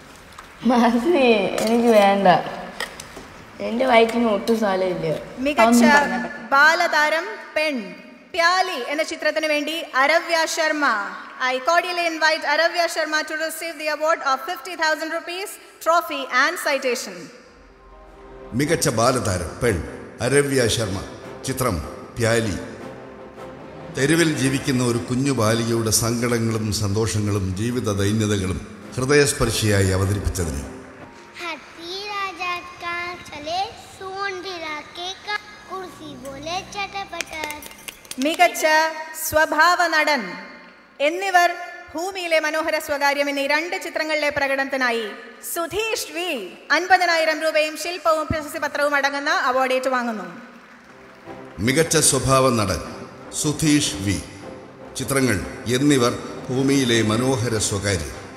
മാസി എനിക്ക് വേണ്ട എന്റെ വയറ്റിന് ഒട്ടും സ്ഥലമില്ല മികച്ച ബാലതാരം പെൺ പ്യാലി എന്ന ചിത്രത്തിനു വേണ്ടി Aravya Sharma I cordially invite Aravya Sharma to receive the award of fifty thousand rupees trophy and citation മികച്ച ബാലതാരം പെൺ അരവ്യ ശർമ്മ ചിത്രം പ്യാലി തെരുവിൽ ജീവിക്കുന്ന ഒരു കുഞ്ഞു ബാലികയുടെ സങ്കടങ്ങളും സന്തോഷങ്ങളും ജീവിത ദൈന്യതകളും ഹൃദയസ്പർശിയായി അവതരിപ്പിച്ചതിന് हाथी राजा का चले सोन के का कुर्सी बोले चटपटर മികച്ച സ്വഭാവ നടൻ എന്നിവർ ഭൂമിയിലെ മനോഹര സ്വകാര്യം എന്നീ രണ്ട് ചിത്രങ്ങളിലെ പ്രകടനത്തിനായി സുധീഷ് വി അൻപതിനായിരം രൂപയും ശില്പവും പ്രശസ്തി പത്രവും അടങ്ങുന്ന അവാർഡ് ഏറ്റുവാങ്ങുന്നു മികച്ച സ്വഭാവ നടൻ സുധീഷ് വി ചിത്രങ്ങൾ എന്നിവർ ഭൂമിയിലെ മനോഹര സ്വകാര്യം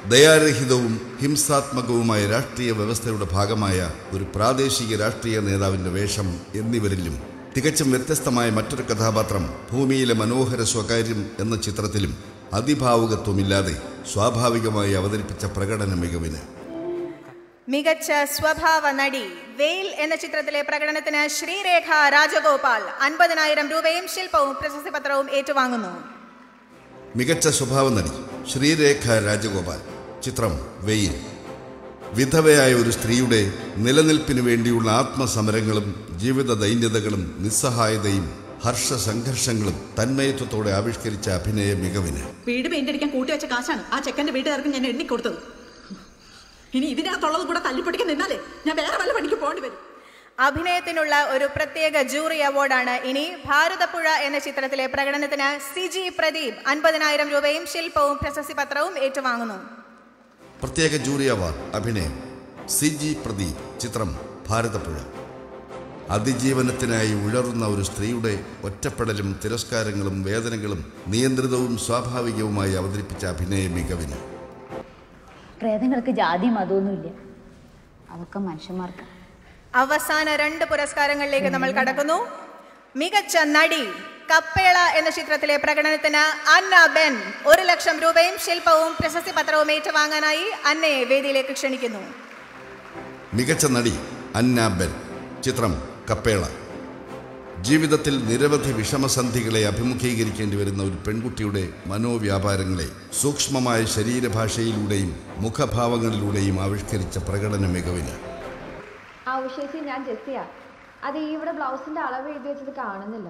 ദയാരഹിതവും ഹിംസാത്മകവുമായ രാഷ്ട്രീയ വ്യവസ്ഥയുടെ ഭാഗമായ ഒരു പ്രാദേശിക രാഷ്ട്രീയ നേതാവിൻ്റെ വേഷം എന്നിവരിലും തികച്ചും വ്യത്യസ്തമായ മറ്റൊരു കഥാപാത്രം ഭൂമിയിലെ മനോഹര സ്വകാര്യം എന്ന ചിത്രത്തിലും അതിഭാവുകത്വമില്ലാതെ സ്വാഭാവികമായി അവതരിപ്പിച്ച പ്രകടന മികവിന് മികച്ച സ്വഭാവ നടി വെയിൽ എന്ന ചിത്രത്തിലെ പ്രകടനത്തിന് ശ്രീരേഖ രാജഗോപാൽ അൻപതിനായിരം രൂപയും ശില്പവും പ്രശസ്തി പത്രവും ഏറ്റുവാങ്ങുന്നു മികച്ച സ്വഭാവ നടി ശ്രീരേഖ രാജഗോപാൽ ചിത്രം വെയിൽ വിധവയായ ഒരു സ്ത്രീയുടെ നിലനിൽപ്പിനു വേണ്ടിയുള്ള ആത്മസമരങ്ങളും ജീവിത ദൈന്യതകളും നിസ്സഹായതയും ഹർഷ സംഘർഷങ്ങളും തന്മയത്വത്തോടെ ആവിഷ്കരിച്ച അഭിനയ മികവിന് വീട് പെയിന്റ് അടിക്കാൻ കൂട്ടി വെച്ച കാശാണ് ആ ചെക്കന്റെ വീട്ടുകാർക്ക് ഞാൻ എണ്ണി കൊടുത്തത് ഇനി ഇതിനകത്തുള്ളത് കൂടെ തല്ലിപ്പൊടിക്കാൻ നിന്നാലേ ഞാൻ വേറെ വല്ല പണിക്ക് പോകേണ്ടി വരും അഭിനയത്തിനുള്ള ഒരു പ്രത്യേക ജൂറി അവാർഡാണ് ഇനി ഭാരതപ്പുഴ എന്ന ചിത്രത്തിലെ പ്രകടനത്തിന് സിജി പ്രദീപ് അൻപതിനായിരം രൂപയും ശില്പവും പ്രശസ്തി പത്രവും ഏറ്റുവാങ്ങുന്നു പ്രത്യേക ജൂറി അവാർഡ് അഭിനയം സി ജി പ്രദീപ് ചിത്രം ഭാരതപ്പുഴ അതിജീവനത്തിനായി ഉഴറുന്ന ഒരു സ്ത്രീയുടെ ഒറ്റപ്പെടലും തിരസ്കാരങ്ങളും വേദനകളും നിയന്ത്രിതവും സ്വാഭാവികവുമായി അവതരിപ്പിച്ച അഭിനയ മികവിന് പ്രേതങ്ങൾക്ക് ജാതി മതമൊന്നുമില്ല അതൊക്കെ മനുഷ്യന്മാർക്ക് അവസാന രണ്ട് പുരസ്കാരങ്ങളിലേക്ക് നമ്മൾ കടക്കുന്നു മികച്ച നടി കപ്പേള എന്ന ചിത്രത്തിലെ പ്രകടനത്തിന് അന്ന ബെൻ ഒരു ലക്ഷം രൂപയും ശില്പവും പ്രശസ്തി പത്രവും ഏറ്റുവാങ്ങാനായി അന്നയെ വേദിയിലേക്ക് ക്ഷണിക്കുന്നു മികച്ച നടി അന്നാബെൻ ചിത്രം കപ്പേള ജീവിതത്തിൽ നിരവധി വിഷമസന്ധികളെ അഭിമുഖീകരിക്കേണ്ടി വരുന്ന ഒരു പെൺകുട്ടിയുടെ മനോവ്യാപാരങ്ങളെ സൂക്ഷ്മമായ ശരീരഭാഷയിലൂടെയും മുഖഭാവങ്ങളിലൂടെയും ആവിഷ്കരിച്ച പ്രകടന മികവിന് ആ ഉഷേച്ചി ഞാൻ ജെസ്സിയ അത് ഈ ഇവിടെ ബ്ലൗസിന്റെ അളവ് എഴുതി വെച്ചത് കാണുന്നില്ല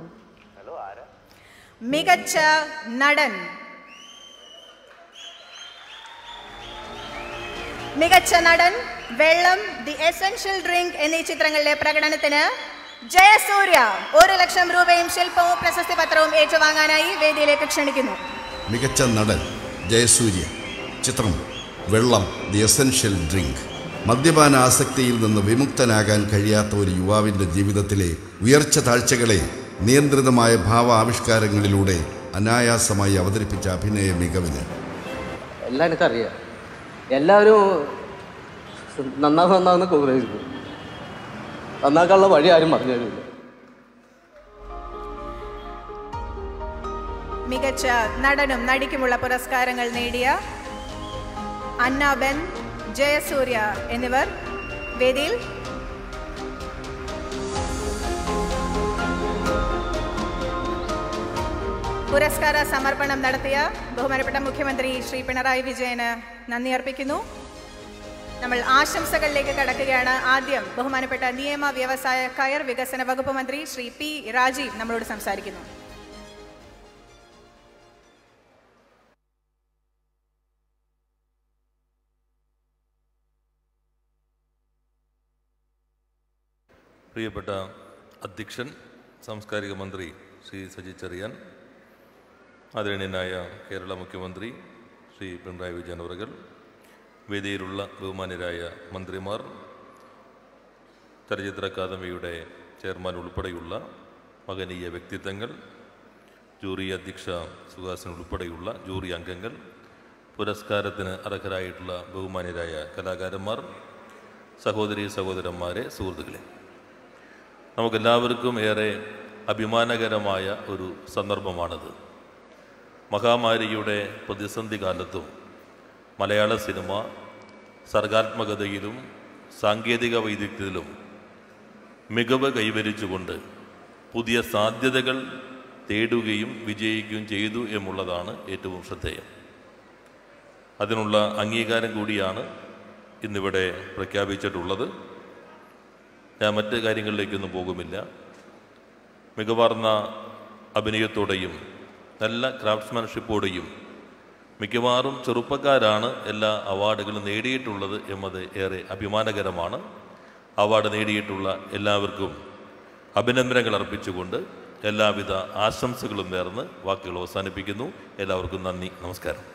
മികച്ച നടൻ മികച്ച നടൻ വെള്ളം ദി എസൻഷ്യൽ ഡ്രിങ്ക് എന്നീ ചിത്രങ്ങളിലെ പ്രകടനത്തിന് ജയസൂര്യ ഒരു ലക്ഷം രൂപയും ശില്പവും പ്രശസ്തി പത്രവും ഏറ്റുവാങ്ങാനായി വേദിയിലേക്ക് ക്ഷണിക്കുന്നു മികച്ച നടൻ ജയസൂര്യ ചിത്രം വെള്ളം ദി എസൻഷ്യൽ ഡ്രിങ്ക് മദ്യപാന ആസക്തിയിൽ നിന്ന് വിമുക്തനാകാൻ കഴിയാത്ത ഒരു യുവാവിൻ്റെ ജീവിതത്തിലെ ഉയർച്ച താഴ്ചകളെ നിയന്ത്രിതമായ ഭാവ ആവിഷ്കാരങ്ങളിലൂടെ അനായാസമായി അവതരിപ്പിച്ച അഭിനയ മികവിന് എല്ലാം എനിക്കറിയാം എല്ലാവരും നന്നാവ് നന്നാവുന്ന കോൺഗ്രസ് നന്നാക്കാനുള്ള വഴി ആരും പറഞ്ഞു തരില്ല മികച്ച നടനും നടിക്കുമുള്ള പുരസ്കാരങ്ങൾ നേടിയ അന്നാബെൻ ജയസൂര്യ എന്നിവർ വേദിയിൽ പുരസ്കാര സമർപ്പണം നടത്തിയ ബഹുമാനപ്പെട്ട മുഖ്യമന്ത്രി ശ്രീ പിണറായി വിജയന് നന്ദി അർപ്പിക്കുന്നു നമ്മൾ ആശംസകളിലേക്ക് കടക്കുകയാണ് ആദ്യം ബഹുമാനപ്പെട്ട നിയമ വ്യവസായ കയർ വികസന വകുപ്പ് മന്ത്രി ശ്രീ പി രാജീവ് നമ്മളോട് സംസാരിക്കുന്നു പ്രിയപ്പെട്ട അധ്യക്ഷൻ സാംസ്കാരിക മന്ത്രി ശ്രീ സജി ചെറിയാൻ ആദരണീയനായ കേരള മുഖ്യമന്ത്രി ശ്രീ പിണറായി വിജയൻ അവറുകൾ വേദിയിലുള്ള ബഹുമാന്യരായ മന്ത്രിമാർ ചലച്ചിത്ര അക്കാദമിയുടെ ചെയർമാൻ ഉൾപ്പെടെയുള്ള മകനീയ വ്യക്തിത്വങ്ങൾ ജൂറി അധ്യക്ഷ സുഹാസൻ ഉൾപ്പെടെയുള്ള ജൂറി അംഗങ്ങൾ പുരസ്കാരത്തിന് അർഹരായിട്ടുള്ള ബഹുമാന്യരായ കലാകാരന്മാർ സഹോദരി സഹോദരന്മാരെ സുഹൃത്തുക്കളെ നമുക്കെല്ലാവർക്കും ഏറെ അഭിമാനകരമായ ഒരു സന്ദർഭമാണിത് മഹാമാരിയുടെ പ്രതിസന്ധി കാലത്തും മലയാള സിനിമ സർഗാത്മകതയിലും സാങ്കേതിക വൈദഗ്ധ്യത്തിലും മികവ് കൈവരിച്ചുകൊണ്ട് പുതിയ സാധ്യതകൾ തേടുകയും വിജയിക്കുകയും ചെയ്തു എന്നുള്ളതാണ് ഏറ്റവും ശ്രദ്ധേയം അതിനുള്ള അംഗീകാരം കൂടിയാണ് ഇന്നിവിടെ പ്രഖ്യാപിച്ചിട്ടുള്ളത് ഞാൻ മറ്റ് കാര്യങ്ങളിലേക്കൊന്നും പോകുമില്ല മികവാർന്ന അഭിനയത്തോടെയും നല്ല ക്രാഫ്റ്റ്സ്മാൻഷിപ്പോടെയും മിക്കവാറും ചെറുപ്പക്കാരാണ് എല്ലാ അവാർഡുകളും നേടിയിട്ടുള്ളത് എന്നത് ഏറെ അഭിമാനകരമാണ് അവാർഡ് നേടിയിട്ടുള്ള എല്ലാവർക്കും അഭിനന്ദനങ്ങൾ അർപ്പിച്ചുകൊണ്ട് എല്ലാവിധ ആശംസകളും നേർന്ന് വാക്കുകൾ അവസാനിപ്പിക്കുന്നു എല്ലാവർക്കും നന്ദി നമസ്കാരം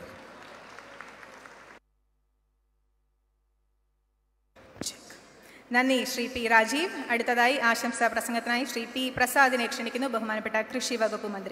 നന്ദി ശ്രീ പി രാജീവ് അടുത്തതായി ആശംസാ പ്രസംഗത്തിനായി ശ്രീ പി പ്രസാദിനെ ക്ഷണിക്കുന്നു ബഹുമാനപ്പെട്ട കൃഷി വകുപ്പ് മന്ത്രി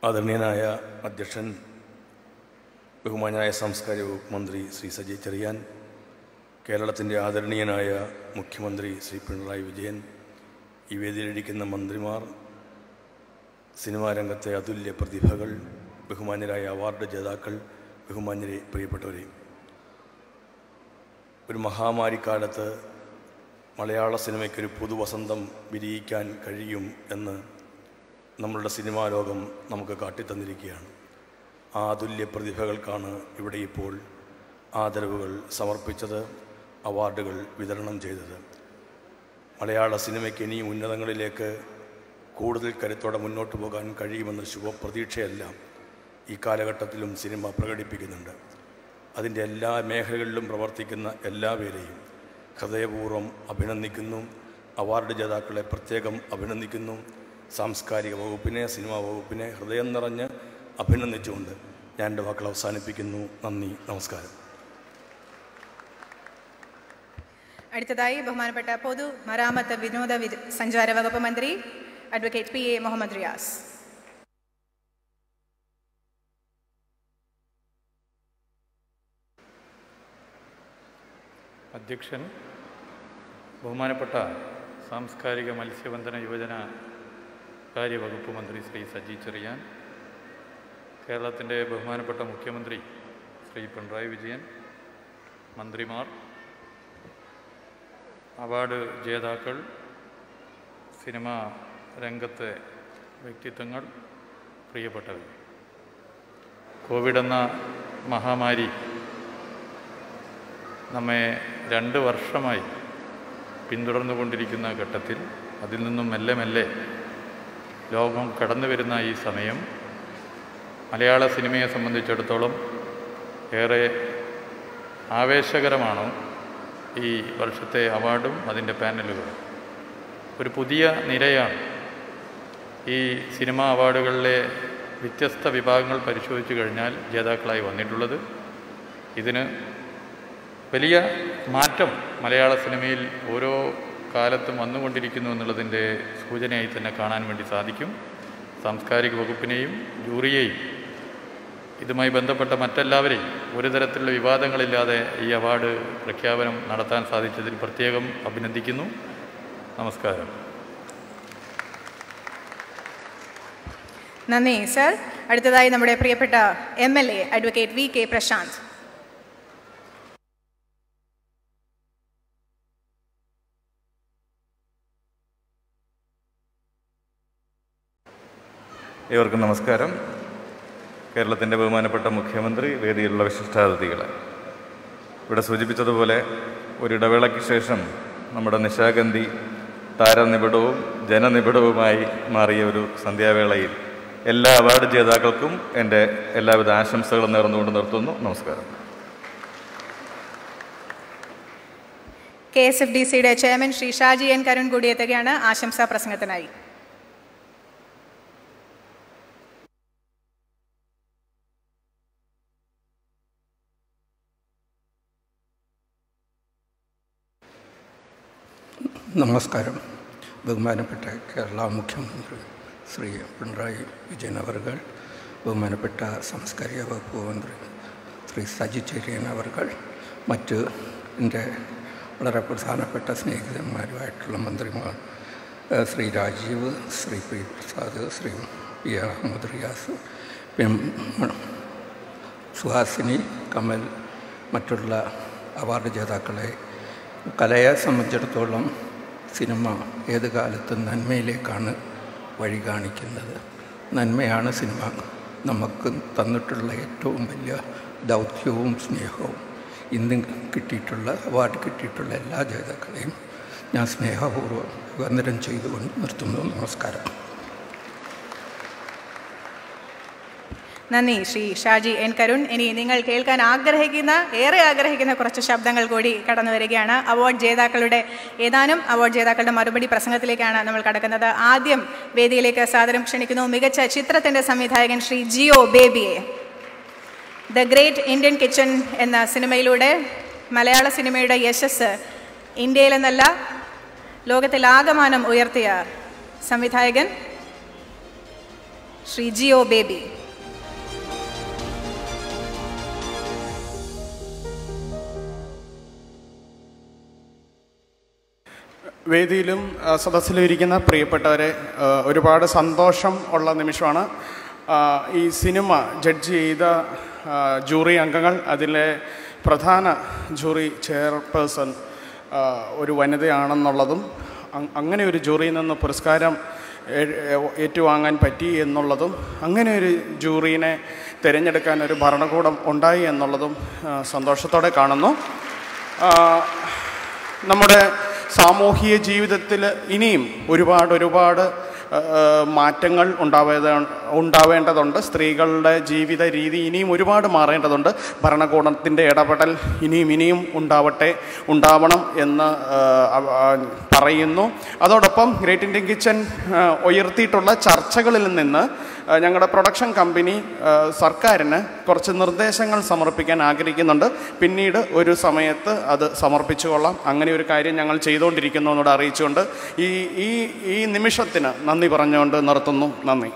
ആദരണീയനായ അധ്യക്ഷൻ ബഹുമാനായ സാംസ്കാരിക വകുപ്പ് മന്ത്രി ശ്രീ സജി ചെറിയാൻ കേരളത്തിൻ്റെ ആദരണീയനായ മുഖ്യമന്ത്രി ശ്രീ പിണറായി വിജയൻ ഈ വേദിയിലിരിക്കുന്ന മന്ത്രിമാർ സിനിമാ രംഗത്തെ അതുല്യ പ്രതിഭകൾ ബഹുമാന്യരായ അവാർഡ് ജേതാക്കൾ ബഹുമാന്യരെ പ്രിയപ്പെട്ടവരെ ഒരു മഹാമാരിക്കാലത്ത് മലയാള സിനിമയ്ക്കൊരു പുതുവസന്തം വിരിയിക്കാൻ കഴിയും എന്ന് നമ്മളുടെ സിനിമാ ലോകം നമുക്ക് കാട്ടിത്തന്നിരിക്കുകയാണ് ആ അതുല്യ പ്രതിഭകൾക്കാണ് ഇവിടെ ഇപ്പോൾ ആദരവുകൾ സമർപ്പിച്ചത് അവാർഡുകൾ വിതരണം ചെയ്തത് മലയാള സിനിമയ്ക്ക് ഇനിയും ഉന്നതങ്ങളിലേക്ക് കൂടുതൽ കരുത്തോടെ മുന്നോട്ട് പോകാൻ കഴിയുമെന്ന ശുഭപ്രതീക്ഷയെല്ലാം ഈ കാലഘട്ടത്തിലും സിനിമ പ്രകടിപ്പിക്കുന്നുണ്ട് അതിൻ്റെ എല്ലാ മേഖലകളിലും പ്രവർത്തിക്കുന്ന എല്ലാവരെയും ഹൃദയപൂർവ്വം അഭിനന്ദിക്കുന്നു അവാർഡ് ജേതാക്കളെ പ്രത്യേകം അഭിനന്ദിക്കുന്നു സാംസ്കാരിക വകുപ്പിനെ സിനിമാ വകുപ്പിനെ ഹൃദയം നിറഞ്ഞ് അഭിനന്ദിച്ചുകൊണ്ട് ഞാൻ എൻ്റെ വാക്കുകൾ അവസാനിപ്പിക്കുന്നു നന്ദി നമസ്കാരം അടുത്തതായി ബഹുമാനപ്പെട്ട പൊതു മരാമത്ത് വിനോദ വിദ- സഞ്ചാര വകുപ്പ് മന്ത്രി advocate P A Muhammad Riyas അധ്യക്ഷൻ ബഹുമാനപ്പെട്ട സാംസ്കാരിക മത്സ്യബന്ധന യുവജന കാര്യവകുപ്പ് മന്ത്രി ശ്രീ സജി ചെറിയാൻ കേരളത്തിൻ്റെ ബഹുമാനപ്പെട്ട മുഖ്യമന്ത്രി ശ്രീ പിണറായി വിജയൻ മന്ത്രിമാർ അവാർഡ് ജേതാക്കൾ സിനിമാ രംഗത്തെ വ്യക്തിത്വങ്ങൾ പ്രിയപ്പെട്ടവർ കോവിഡ് എന്ന മഹാമാരി നമ്മെ രണ്ട് വർഷമായി പിന്തുടർന്നുകൊണ്ടിരിക്കുന്ന ഘട്ടത്തിൽ അതിൽ നിന്നും മെല്ലെ മെല്ലെ ലോകം കടന്നു വരുന്ന ഈ സമയം മലയാള സിനിമയെ സംബന്ധിച്ചിടത്തോളം ഏറെ ആവേശകരമാണ് ഈ വർഷത്തെ അവാർഡും അതിൻ്റെ പാനലുകളും ഒരു പുതിയ നിരയാണ് ഈ സിനിമാ അവാർഡുകളിലെ വ്യത്യസ്ത വിഭാഗങ്ങൾ പരിശോധിച്ചു കഴിഞ്ഞാൽ ജേതാക്കളായി വന്നിട്ടുള്ളത് ഇതിന് വലിയ മാറ്റം മലയാള സിനിമയിൽ ഓരോ കാലത്തും വന്നുകൊണ്ടിരിക്കുന്നു എന്നുള്ളതിൻ്റെ സൂചനയായി തന്നെ കാണാൻ വേണ്ടി സാധിക്കും സാംസ്കാരിക വകുപ്പിനെയും ജൂറിയെയും ഇതുമായി ബന്ധപ്പെട്ട മറ്റെല്ലാവരെയും ഒരു തരത്തിലുള്ള വിവാദങ്ങളില്ലാതെ ഈ അവാർഡ് പ്രഖ്യാപനം നടത്താൻ സാധിച്ചതിൽ പ്രത്യേകം അഭിനന്ദിക്കുന്നു നമസ്കാരം നന്ദി സർ അടുത്തതായി നമ്മുടെ പ്രിയപ്പെട്ട M L A advocate V K Prashanth ഏവർക്കും നമസ്കാരം കേരളത്തിൻ്റെ ബഹുമാനപ്പെട്ട മുഖ്യമന്ത്രി വേദിയിലുള്ള വിശിഷ്ടാതിഥികളെ ഇവിടെ സൂചിപ്പിച്ചതുപോലെ ഒരിടവേളയ്ക്ക് ശേഷം നമ്മുടെ നിശാഗന്ധി താരനിബിഡവും ജനനിബിഡവുമായി മാറിയ ഒരു സന്ധ്യാവേളയിൽ എല്ലാ അവാർഡ് ജേതാക്കൾക്കും എൻ്റെ എല്ലാവിധ ആശംസകളും നേർന്നുകൊണ്ട് നിർത്തുന്നു നമസ്കാരം കെ എസ് എഫ് ഡി സിയുടെ ചെയർമാൻ ശ്രീ ഷാജി എൻ കരുൺ കൂടി എത്തുകയാണ് ആശംസാ പ്രസംഗത്തിനായി നമസ്കാരം ബഹുമാനപ്പെട്ട കേരള മുഖ്യമന്ത്രി ശ്രീ പിണറായി വിജയൻ അവർകൾ ബഹുമാനപ്പെട്ട സാംസ്കാരിക വകുപ്പ് മന്ത്രി ശ്രീ സജി ചെറിയൻ അവർകൾ മറ്റ് എൻ്റെ വളരെ പ്രധാനപ്പെട്ട സ്നേഹിതന്മാരുമായിട്ടുള്ള മന്ത്രിമാർ ഏഹ് ശ്രീ രാജീവ് ശ്രീ പി പ്രസാദ് ശ്രീ പി അഹമ്മദ് റിയാസ് പിന്നെ സുഹാസിനി കമൽ മറ്റുള്ള അവാർഡ് ജേതാക്കളെ കലയെ സംബന്ധിച്ചിടത്തോളം സിനിമ ഏത് കാലത്തും നന്മയിലേക്കാണ് വഴി കാണിക്കുന്നത് നന്മയാണ് സിനിമ നമുക്ക് തന്നിട്ടുള്ള ഏറ്റവും വലിയ ദൗത്യവും സ്നേഹവും ഇന്ന് കിട്ടിയിട്ടുള്ള അവാർഡ് കിട്ടിയിട്ടുള്ള എല്ലാ ജേതാക്കളെയും ഞാൻ സ്നേഹപൂർവ്വം വന്ദനം ചെയ്തുകൊണ്ട് നിർത്തുന്നു നമസ്കാരം നന്ദി ശ്രീ ഷാജി എൻ കരുൺ ഇനി നിങ്ങൾ കേൾക്കാൻ ആഗ്രഹിക്കുന്ന ഏറെ ആഗ്രഹിക്കുന്ന കുറച്ച് ശബ്ദങ്ങൾ കൂടി കടന്നു വരികയാണ് അവാർഡ് ജേതാക്കളുടെ ഏതാനും അവാർഡ് ജേതാക്കളുടെ മറുപടി പ്രസംഗത്തിലേക്കാണ് നമ്മൾ കടക്കുന്നത് ആദ്യം വേദിയിലേക്ക് സാദരം ക്ഷണിക്കുന്നു മികച്ച ചിത്രത്തിൻ്റെ സംവിധായകൻ ശ്രീ ജിയോ ബേബിയെ ദ ഗ്രേറ്റ് ഇന്ത്യൻ കിച്ചൺ എന്ന സിനിമയിലൂടെ മലയാള സിനിമയുടെ യശസ് ഇന്ത്യയിലെന്നല്ല ലോകത്തിലാകമാനം ഉയർത്തിയ സംവിധായകൻ ശ്രീ ജിയോ ബേബി വേദിയിലും ആ, സദസ്സിലും ഇരിക്കുന്ന പ്രിയപ്പെട്ടവരെ ആ, ഒരുപാട് സന്തോഷം ഉള്ള നിമിഷമാണ് ആ, ഈ സിനിമ ജഡ്ജ് ചെയ്ത ആ, ജൂറി അംഗങ്ങൾ അതിലെ പ്രധാന ജൂറി ചെയർപേഴ്സൺ ആ, ഒരു വനിതയാണെന്നുള്ളതും അങ്- അങ്ങനെ ഒരു ജൂറിയിൽ നിന്ന് പുരസ്കാരം ഏ- ഏ- ഏറ്റുവാങ്ങാൻ പറ്റി എന്നുള്ളതും അങ്ങനെ ഒരു ജൂറീനെ തിരഞ്ഞെടുക്കാൻ ഒരു ഭരണകൂടം ഉണ്ടായി എന്നുള്ളതും ആ, സന്തോഷത്തോടെ കാണുന്നു ആ, നമ്മുടെ സാമൂഹിക ജീവിതത്തിൽ ഇനിയും ഒരുപാട് ഒരുപാട് ആ, മാറ്റങ്ങൾ ഉണ്ടാവേണ്ട ഉണ്ടാവേണ്ടതുണ്ട് സ്ത്രീകളുടെ ജീവിത രീതി ഇനിയും ഒരുപാട് മാറേണ്ടതുണ്ട് ഭരണകൂടത്തിൻ്റെ ഇടപെടൽ ഇനിയും ഇനിയും ഉണ്ടാവട്ടെ ഉണ്ടാവണം എന്ന് ആ, അവ- ആ, പറയുന്നു അതോടൊപ്പം ഗ്രേറ്റ് ഇന്ത്യൻ കിച്ചൻ ആ, ഉയർത്തിയിട്ടുള്ള ചർച്ചകളിൽ നിന്ന് ആ, ഞങ്ങളുടെ പ്രൊഡക്ഷൻ കമ്പനി ആ, സർക്കാരിന് കുറച്ച് നിർദ്ദേശങ്ങൾ സമർപ്പിക്കാൻ ആഗ്രഹിക്കുന്നുണ്ട് പിന്നീട് ഒരു സമയത്ത് അത് സമർപ്പിച്ചു കൊള്ളാം അങ്ങനെ ഒരു കാര്യം ഞങ്ങൾ ചെയ്തുകൊണ്ടിരിക്കുന്നു എന്നോട് അറിയിച്ചുകൊണ്ട് ഈ ഈ ഈ നിമിഷത്തിന് നന്ദി പറഞ്ഞുകൊണ്ട് നിർത്തുന്നു നന്ദി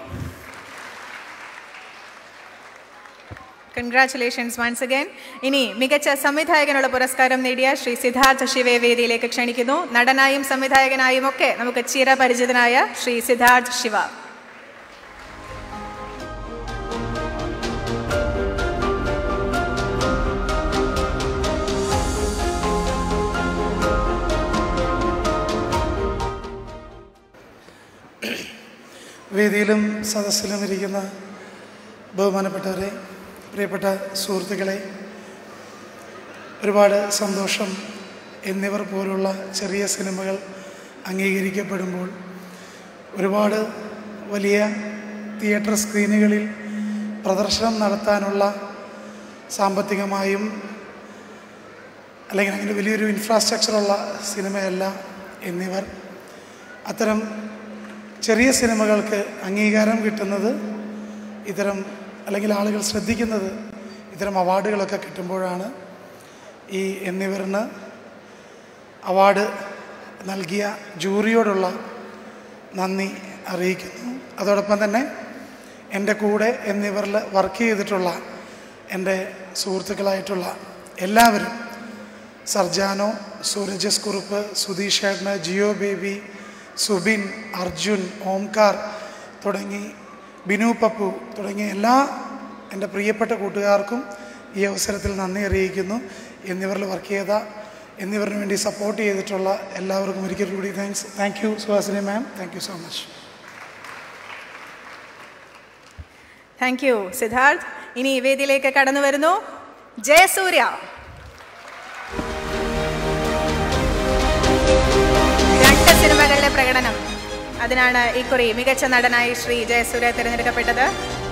കൺഗ്രാറ്റുലേഷൻസ് വൺസ് അഗൈൻ ഇനി മികച്ച സംവിധായകനുള്ള പുരസ്കാരം നേടിയ ശ്രീ സിദ്ധാർത്ഥ ശിവയെ വേദിയിലേക്ക് ക്ഷണിക്കുന്നു നടനായും സംവിധായകനായും ഒക്കെ നമുക്ക് ചിരപരിചിതനായ ശ്രീ സിദ്ധാർത്ഥ് ശിവ വേദിയിലും സദസ്സിലും ഇരിക്കുന്ന ബഹുമാനപ്പെട്ടവരെ പ്രിയപ്പെട്ട സുഹൃത്തുക്കളെ ഒരുപാട് സന്തോഷം എന്നിവർ പോലുള്ള ചെറിയ സിനിമകൾ അംഗീകരിക്കപ്പെടുമ്പോൾ ഒരുപാട് വലിയ തിയേറ്റർ സ്ക്രീനുകളിൽ പ്രദർശനം നടത്താനുള്ള സാമ്പത്തികമായും അല്ലെങ്കിൽ അങ്ങനെ വലിയൊരു ഇൻഫ്രാസ്ട്രക്ചറുള്ള സിനിമയല്ല എന്നിവർ അത്തരം ചെറിയ സിനിമകൾക്ക് അംഗീകാരം കിട്ടുന്നത് ഇത്തരം അല്ലെങ്കിൽ ആളുകൾ ശ്രദ്ധിക്കുന്നത് ഇത്തരം അവാർഡുകളൊക്കെ കിട്ടുമ്പോഴാണ് ഈ എന്നിവരിന് അവാർഡ് നൽകിയ ജൂറിയോടുള്ള നന്ദി അറിയിക്കുന്നു അതോടൊപ്പം തന്നെ എൻ്റെ കൂടെ എന്നിവരിൽ വർക്ക് ചെയ്തിട്ടുള്ള എൻ്റെ സുഹൃത്തുക്കളായിട്ടുള്ള എല്ലാവരും സർജാനോ സൂരജസ് കുറുപ്പ് സുധീഷ് ഏട്ടന് ജിയോ ബേബി സുബിൻ അർജുൻ ഓംകാർ തുടങ്ങി ബിനു പപ്പു തുടങ്ങിയ എല്ലാ എൻ്റെ പ്രിയപ്പെട്ട കൂട്ടുകാർക്കും ഈ അവസരത്തിൽ നന്ദി അറിയിക്കുന്നു എന്നിവരിൽ വർക്ക് ചെയ്ത എന്നിവരിന് വേണ്ടി സപ്പോർട്ട് ചെയ്തിട്ടുള്ള എല്ലാവർക്കും ഒരിക്കൽ കൂടി thanks thank you Suhasini ma'am thank you so much thank you Siddharth ഇനി ഈ വേദിയിലേക്ക് കടന്നു വരുന്നു ജയസൂര്യ രണ്ട് സിനിമകളിലെ പ്രകടനം അതിനാണ് ഇക്കുറി മികച്ച നടനായി ശ്രീ ജയസൂര്യ തിരഞ്ഞെടുക്കപ്പെട്ടത്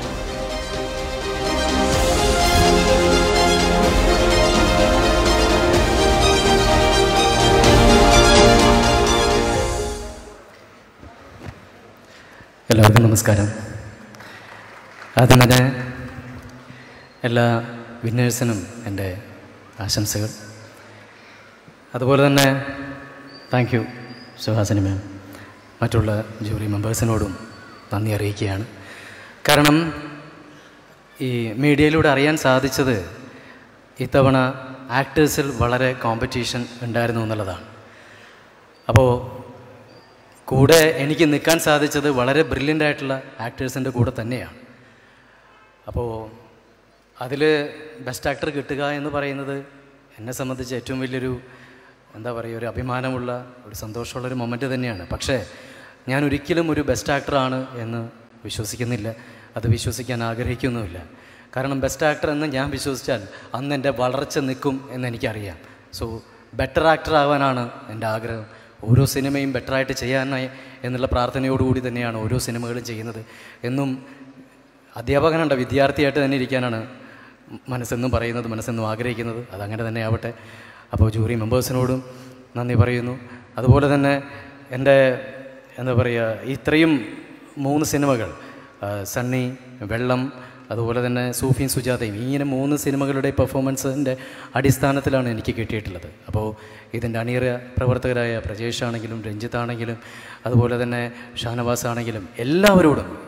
എല്ലാവർക്കും നമസ്കാരം ആദ്യം തന്നെ എല്ലാ വിന്നേഴ്സിനും എൻ്റെ ആശംസകൾ അതുപോലെ തന്നെ താങ്ക് യു സുഹാസിനി മാം മറ്റുള്ള ജൂറി മെമ്പേഴ്സിനോടും നന്ദി അറിയിക്കുകയാണ് കാരണം ഈ മീഡിയയിലൂടെ അറിയാൻ സാധിച്ചത് ഇത്തവണ ആക്ടേഴ്സിൽ വളരെ കോമ്പറ്റീഷൻ ഉണ്ടായിരുന്നു എന്നുള്ളതാണ് അപ്പോൾ കൂടെ എനിക്ക് നിൽക്കാൻ സാധിച്ചത് വളരെ ബ്രില്യൻ്റ് ആയിട്ടുള്ള ആക്ടേഴ്സിൻ്റെ കൂടെ തന്നെയാണ് അപ്പോൾ അതിൽ ബെസ്റ്റ് ആക്ടർ കിട്ടുക എന്ന് പറയുന്നത് എന്നെ സംബന്ധിച്ച് ഏറ്റവും വലിയൊരു എന്താ പറയുക ഒരു അഭിമാനമുള്ള ഒരു സന്തോഷമുള്ളൊരു മൊമെൻ്റ് തന്നെയാണ് പക്ഷേ ഞാൻ ഒരിക്കലും ഒരു ബെസ്റ്റ് ആക്ടറാണ് എന്ന് വിശ്വസിക്കുന്നില്ല അത് വിശ്വസിക്കാൻ ആഗ്രഹിക്കുന്നുമില്ല കാരണം ബെസ്റ്റ് ആക്ടർ എന്ന് ഞാൻ വിശ്വസിച്ചാൽ അന്ന് എൻ്റെ വളർച്ച നിൽക്കും എന്ന് എനിക്കറിയാം സോ ബെറ്റർ ആക്ടർ ആവാനാണ് എൻ്റെ ആഗ്രഹം ഓരോ സിനിമയും ബെറ്ററായിട്ട് ചെയ്യാനായി എന്നുള്ള പ്രാർത്ഥനയോടുകൂടി തന്നെയാണ് ഓരോ സിനിമകളും ചെയ്യുന്നത് എന്നും അധ്യാപകനുണ്ട് വിദ്യാർത്ഥിയായിട്ട് തന്നെ ഇരിക്കാനാണ് മനസ്സെന്നും പറയുന്നത് മനസ്സെന്നും ആഗ്രഹിക്കുന്നത് അതങ്ങനെ തന്നെ ആവട്ടെ അപ്പോൾ ജൂറി മെമ്പേഴ്സിനോടും നന്ദി പറയുന്നു അതുപോലെ തന്നെ എൻ്റെ എന്താ പറയുക ഇത്രയും മൂന്ന് സിനിമകൾ ആ, സണ്ണി വെള്ളം അതുപോലെ തന്നെ സൂഫിയും സുജാതയും ഇങ്ങനെ മൂന്ന് സിനിമകളുടെ പെർഫോമൻസിൻ്റെ അടിസ്ഥാനത്തിലാണ് എനിക്ക് കിട്ടിയിട്ടുള്ളത് അപ്പോൾ ഇതിൻ്റെ അണിയറ പ്രവർത്തകരായ പ്രജേഷ് ആണെങ്കിലും രഞ്ജിത്ത് ആണെങ്കിലും അതുപോലെ തന്നെ ഷാനവാസ് ആണെങ്കിലും എല്ലാവരോടും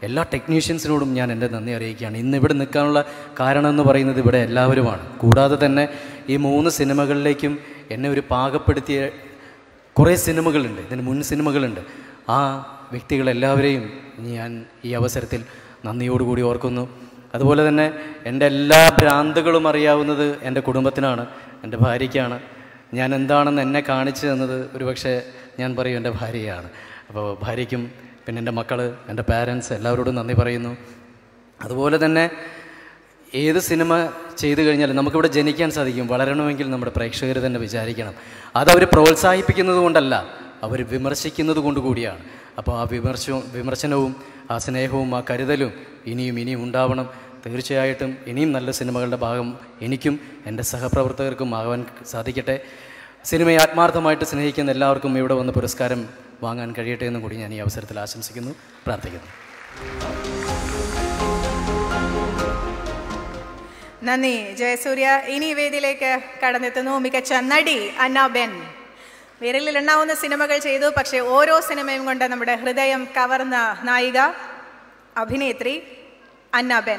എല്ലാ ടെക്നീഷ്യൻസിനോടും ഞാൻ എൻ്റെ നന്ദി അറിയിക്കുകയാണ് ഇന്ന് ഇവിടെ നിൽക്കാനുള്ള കാരണം എന്ന് പറയുന്നത് ഇവിടെ എല്ലാവരുമാണ് കൂടാതെ തന്നെ ഈ മൂന്ന് സിനിമകളിലേക്കും എന്നെ ഒരു പാകപ്പെടുത്തിയ കുറേ സിനിമകളുണ്ട് ഇതിന് മുൻ സിനിമകളുണ്ട് ആ വ്യക്തികളെല്ലാവരെയും ഞാൻ ഈ അവസരത്തിൽ നന്ദിയോടുകൂടി ഓർക്കുന്നു അതുപോലെ തന്നെ എൻ്റെ എല്ലാ ഭ്രാന്തുകളും അറിയാവുന്നത് എൻ്റെ കുടുംബത്തിനാണ് എൻ്റെ ഭാര്യയ്ക്കാണ് ഞാൻ എന്താണെന്ന് എന്നെ കാണിച്ചു തന്നത് ഒരുപക്ഷെ ഞാൻ പറയും എൻ്റെ ഭാര്യയാണ് അപ്പോൾ ഭാര്യയ്ക്കും പിന്നെ എൻ്റെ മക്കൾ എൻ്റെ പാരൻസ് എല്ലാവരോടും നന്ദി പറയുന്നു അതുപോലെ തന്നെ ഏത് സിനിമ ചെയ്തു കഴിഞ്ഞാലും നമുക്കിവിടെ ജനിക്കാൻ സാധിക്കും വളരണമെങ്കിൽ നമ്മുടെ പ്രേക്ഷകർ തന്നെ വിചാരിക്കണം അതവർ പ്രോത്സാഹിപ്പിക്കുന്നത് കൊണ്ടല്ല അവർ വിമർശിക്കുന്നത് കൊണ്ട് കൂടിയാണ് അപ്പോൾ ആ വിമർശവും വിമർശനവും ആ സ്നേഹവും ആ കരുതലും ഇനിയും ഇനിയും ഉണ്ടാവണം തീർച്ചയായിട്ടും ഇനിയും നല്ല സിനിമകളുടെ ഭാഗം എനിക്കും എൻ്റെ സഹപ്രവർത്തകർക്കും ആകാൻ സാധിക്കട്ടെ സിനിമയെ ആത്മാർത്ഥമായിട്ട് സ്നേഹിക്കുന്ന എല്ലാവർക്കും ഇവിടെ വന്ന് പുരസ്കാരം വാങ്ങാൻ കഴിയട്ടെ എന്നും കൂടി ഞാൻ ഈ അവസരത്തിൽ ആശംസിക്കുന്നു പ്രാർത്ഥിക്കുന്നു നന്ദി ജയസൂര്യ ഇനി വേദിയിലേക്ക് കടന്നെത്തുന്നു മികച്ച നടി അന്നാബെൻ വിരലിൽ എണ്ണാവുന്ന സിനിമകൾ ചെയ്തു പക്ഷേ ഓരോ സിനിമയും കൊണ്ട് നമ്മുടെ ഹൃദയം കവർന്ന നായിക അഭിനേത്രി അന്നാബെൻ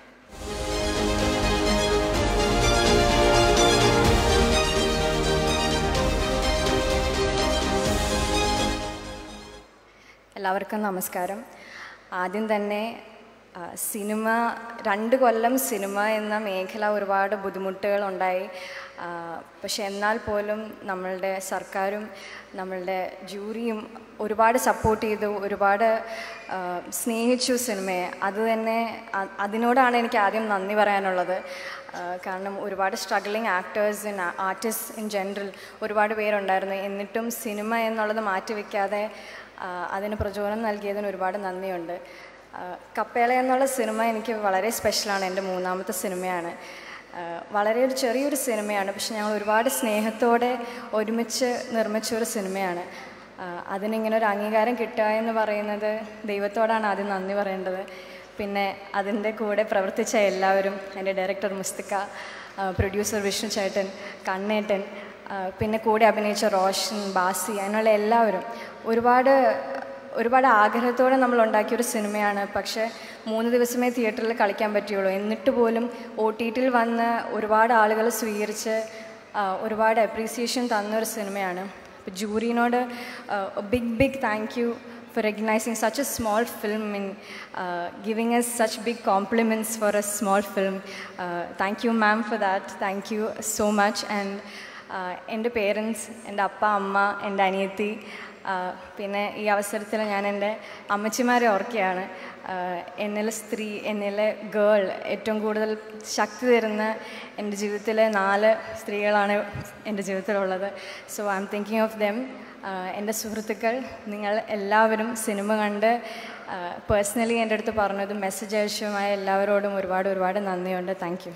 എല്ലാവർക്കും നമസ്കാരം ആദ്യം തന്നെ ആ, സിനിമ രണ്ട് കൊല്ലം സിനിമ എന്ന മേഖല ഒരുപാട് ബുദ്ധിമുട്ടുകളുണ്ടായി ആ, പക്ഷെ എന്നാൽ പോലും നമ്മളുടെ സർക്കാരും നമ്മളുടെ ജൂറിയും ഒരുപാട് സപ്പോർട്ട് ചെയ്തു ഒരുപാട് ആ, സ്നേഹിച്ചു സിനിമയെ അത് തന്നെ അ- അതിനോടാണ് എനിക്ക് ആദ്യം നന്ദി പറയാനുള്ളത് ആ, കാരണം ഒരുപാട് struggling actors in artist in general ഒരുപാട് പേരുണ്ടായിരുന്നു എന്നിട്ടും സിനിമ എന്നുള്ളത് മാറ്റിവെക്കാതെ ആ, അതിന് പ്രചോദനം നൽകിയതിന് ഒരുപാട് നന്ദിയുണ്ട് ആ, കപ്പേള എന്നുള്ള സിനിമ എനിക്ക് വളരെ സ്പെഷ്യലാണ് എൻ്റെ മൂന്നാമത്തെ സിനിമയാണ് ആ, വളരെ ഒരു ചെറിയൊരു സിനിമയാണ് പക്ഷെ ഞങ്ങൾ ഒരുപാട് സ്നേഹത്തോടെ ഒരുമിച്ച് നിർമ്മിച്ച ഒരു സിനിമയാണ് ആ, അതിനിങ്ങനെ ഒരു അംഗീകാരം കിട്ടുക എന്ന് പറയുന്നത് ദൈവത്തോടാണ് ആദ്യം നന്ദി പറയേണ്ടത് പിന്നെ അതിൻ്റെ കൂടെ പ്രവർത്തിച്ച എല്ലാവരും എൻ്റെ ഡയറക്ടർ മുസ്തിക്ക പ്രൊഡ്യൂസർ വിഷ്ണു ചേട്ടൻ കണ്ണേട്ടൻ ആ, പിന്നെ കൂടെ അഭിനയിച്ച റോഷൻ ബാസി അങ്ങനെയുള്ള എല്ലാവരും ഒരുപാട് ഒരുപാട് ആഗ്രഹത്തോടെ നമ്മൾ ഉണ്ടാക്കിയൊരു സിനിമയാണ് പക്ഷേ മൂന്ന് ദിവസമേ തിയേറ്ററിൽ കളിക്കാൻ പറ്റുള്ളൂ എന്നിട്ട് പോലും ഒ ടി ടിയിൽ വന്ന് ഒരുപാട് ആളുകൾ സ്വീകരിച്ച് ആ, ഒരുപാട് അപ്രീസിയേഷൻ തന്നൊരു സിനിമയാണ് അപ്പോൾ ജൂറിനോട് big big thank you for recognizing such a small film and uh, giving us such big compliments for a small film. Uh, thank you, ma'am, for that. Thank you so much. And uh, എൻ്റെ parents എൻ്റെ അപ്പ അമ്മ എൻ്റെ അനിയത്തി uh, പിന്നെ ഈ അവസരത്തിൽ ഞാൻ എൻ്റെ അമ്മച്ചിമാരെ ഓർക്കുകയാണ് uh, എന്നിലെ സ്ത്രീ എന്നിലെ ഗേൾ ഏറ്റവും കൂടുതൽ ശക്തി തരുന്ന എൻ്റെ ജീവിതത്തിലെ നാല് സ്ത്രീകളാണ് എൻ്റെ ജീവിതത്തിലുള്ളത് so I am thinking of them ah എൻ്റെ സുഹൃത്തുക്കൾ നിങ്ങൾ എല്ലാവരും സിനിമ കണ്ട് പേഴ്സണലി എൻ്റെ അടുത്ത് പറഞ്ഞതും മെസ്സേജ് അയച്ചുമായ എല്ലാവരോടും ഒരുപാട് ഒരുപാട് നന്ദിയുണ്ട് താങ്ക് യു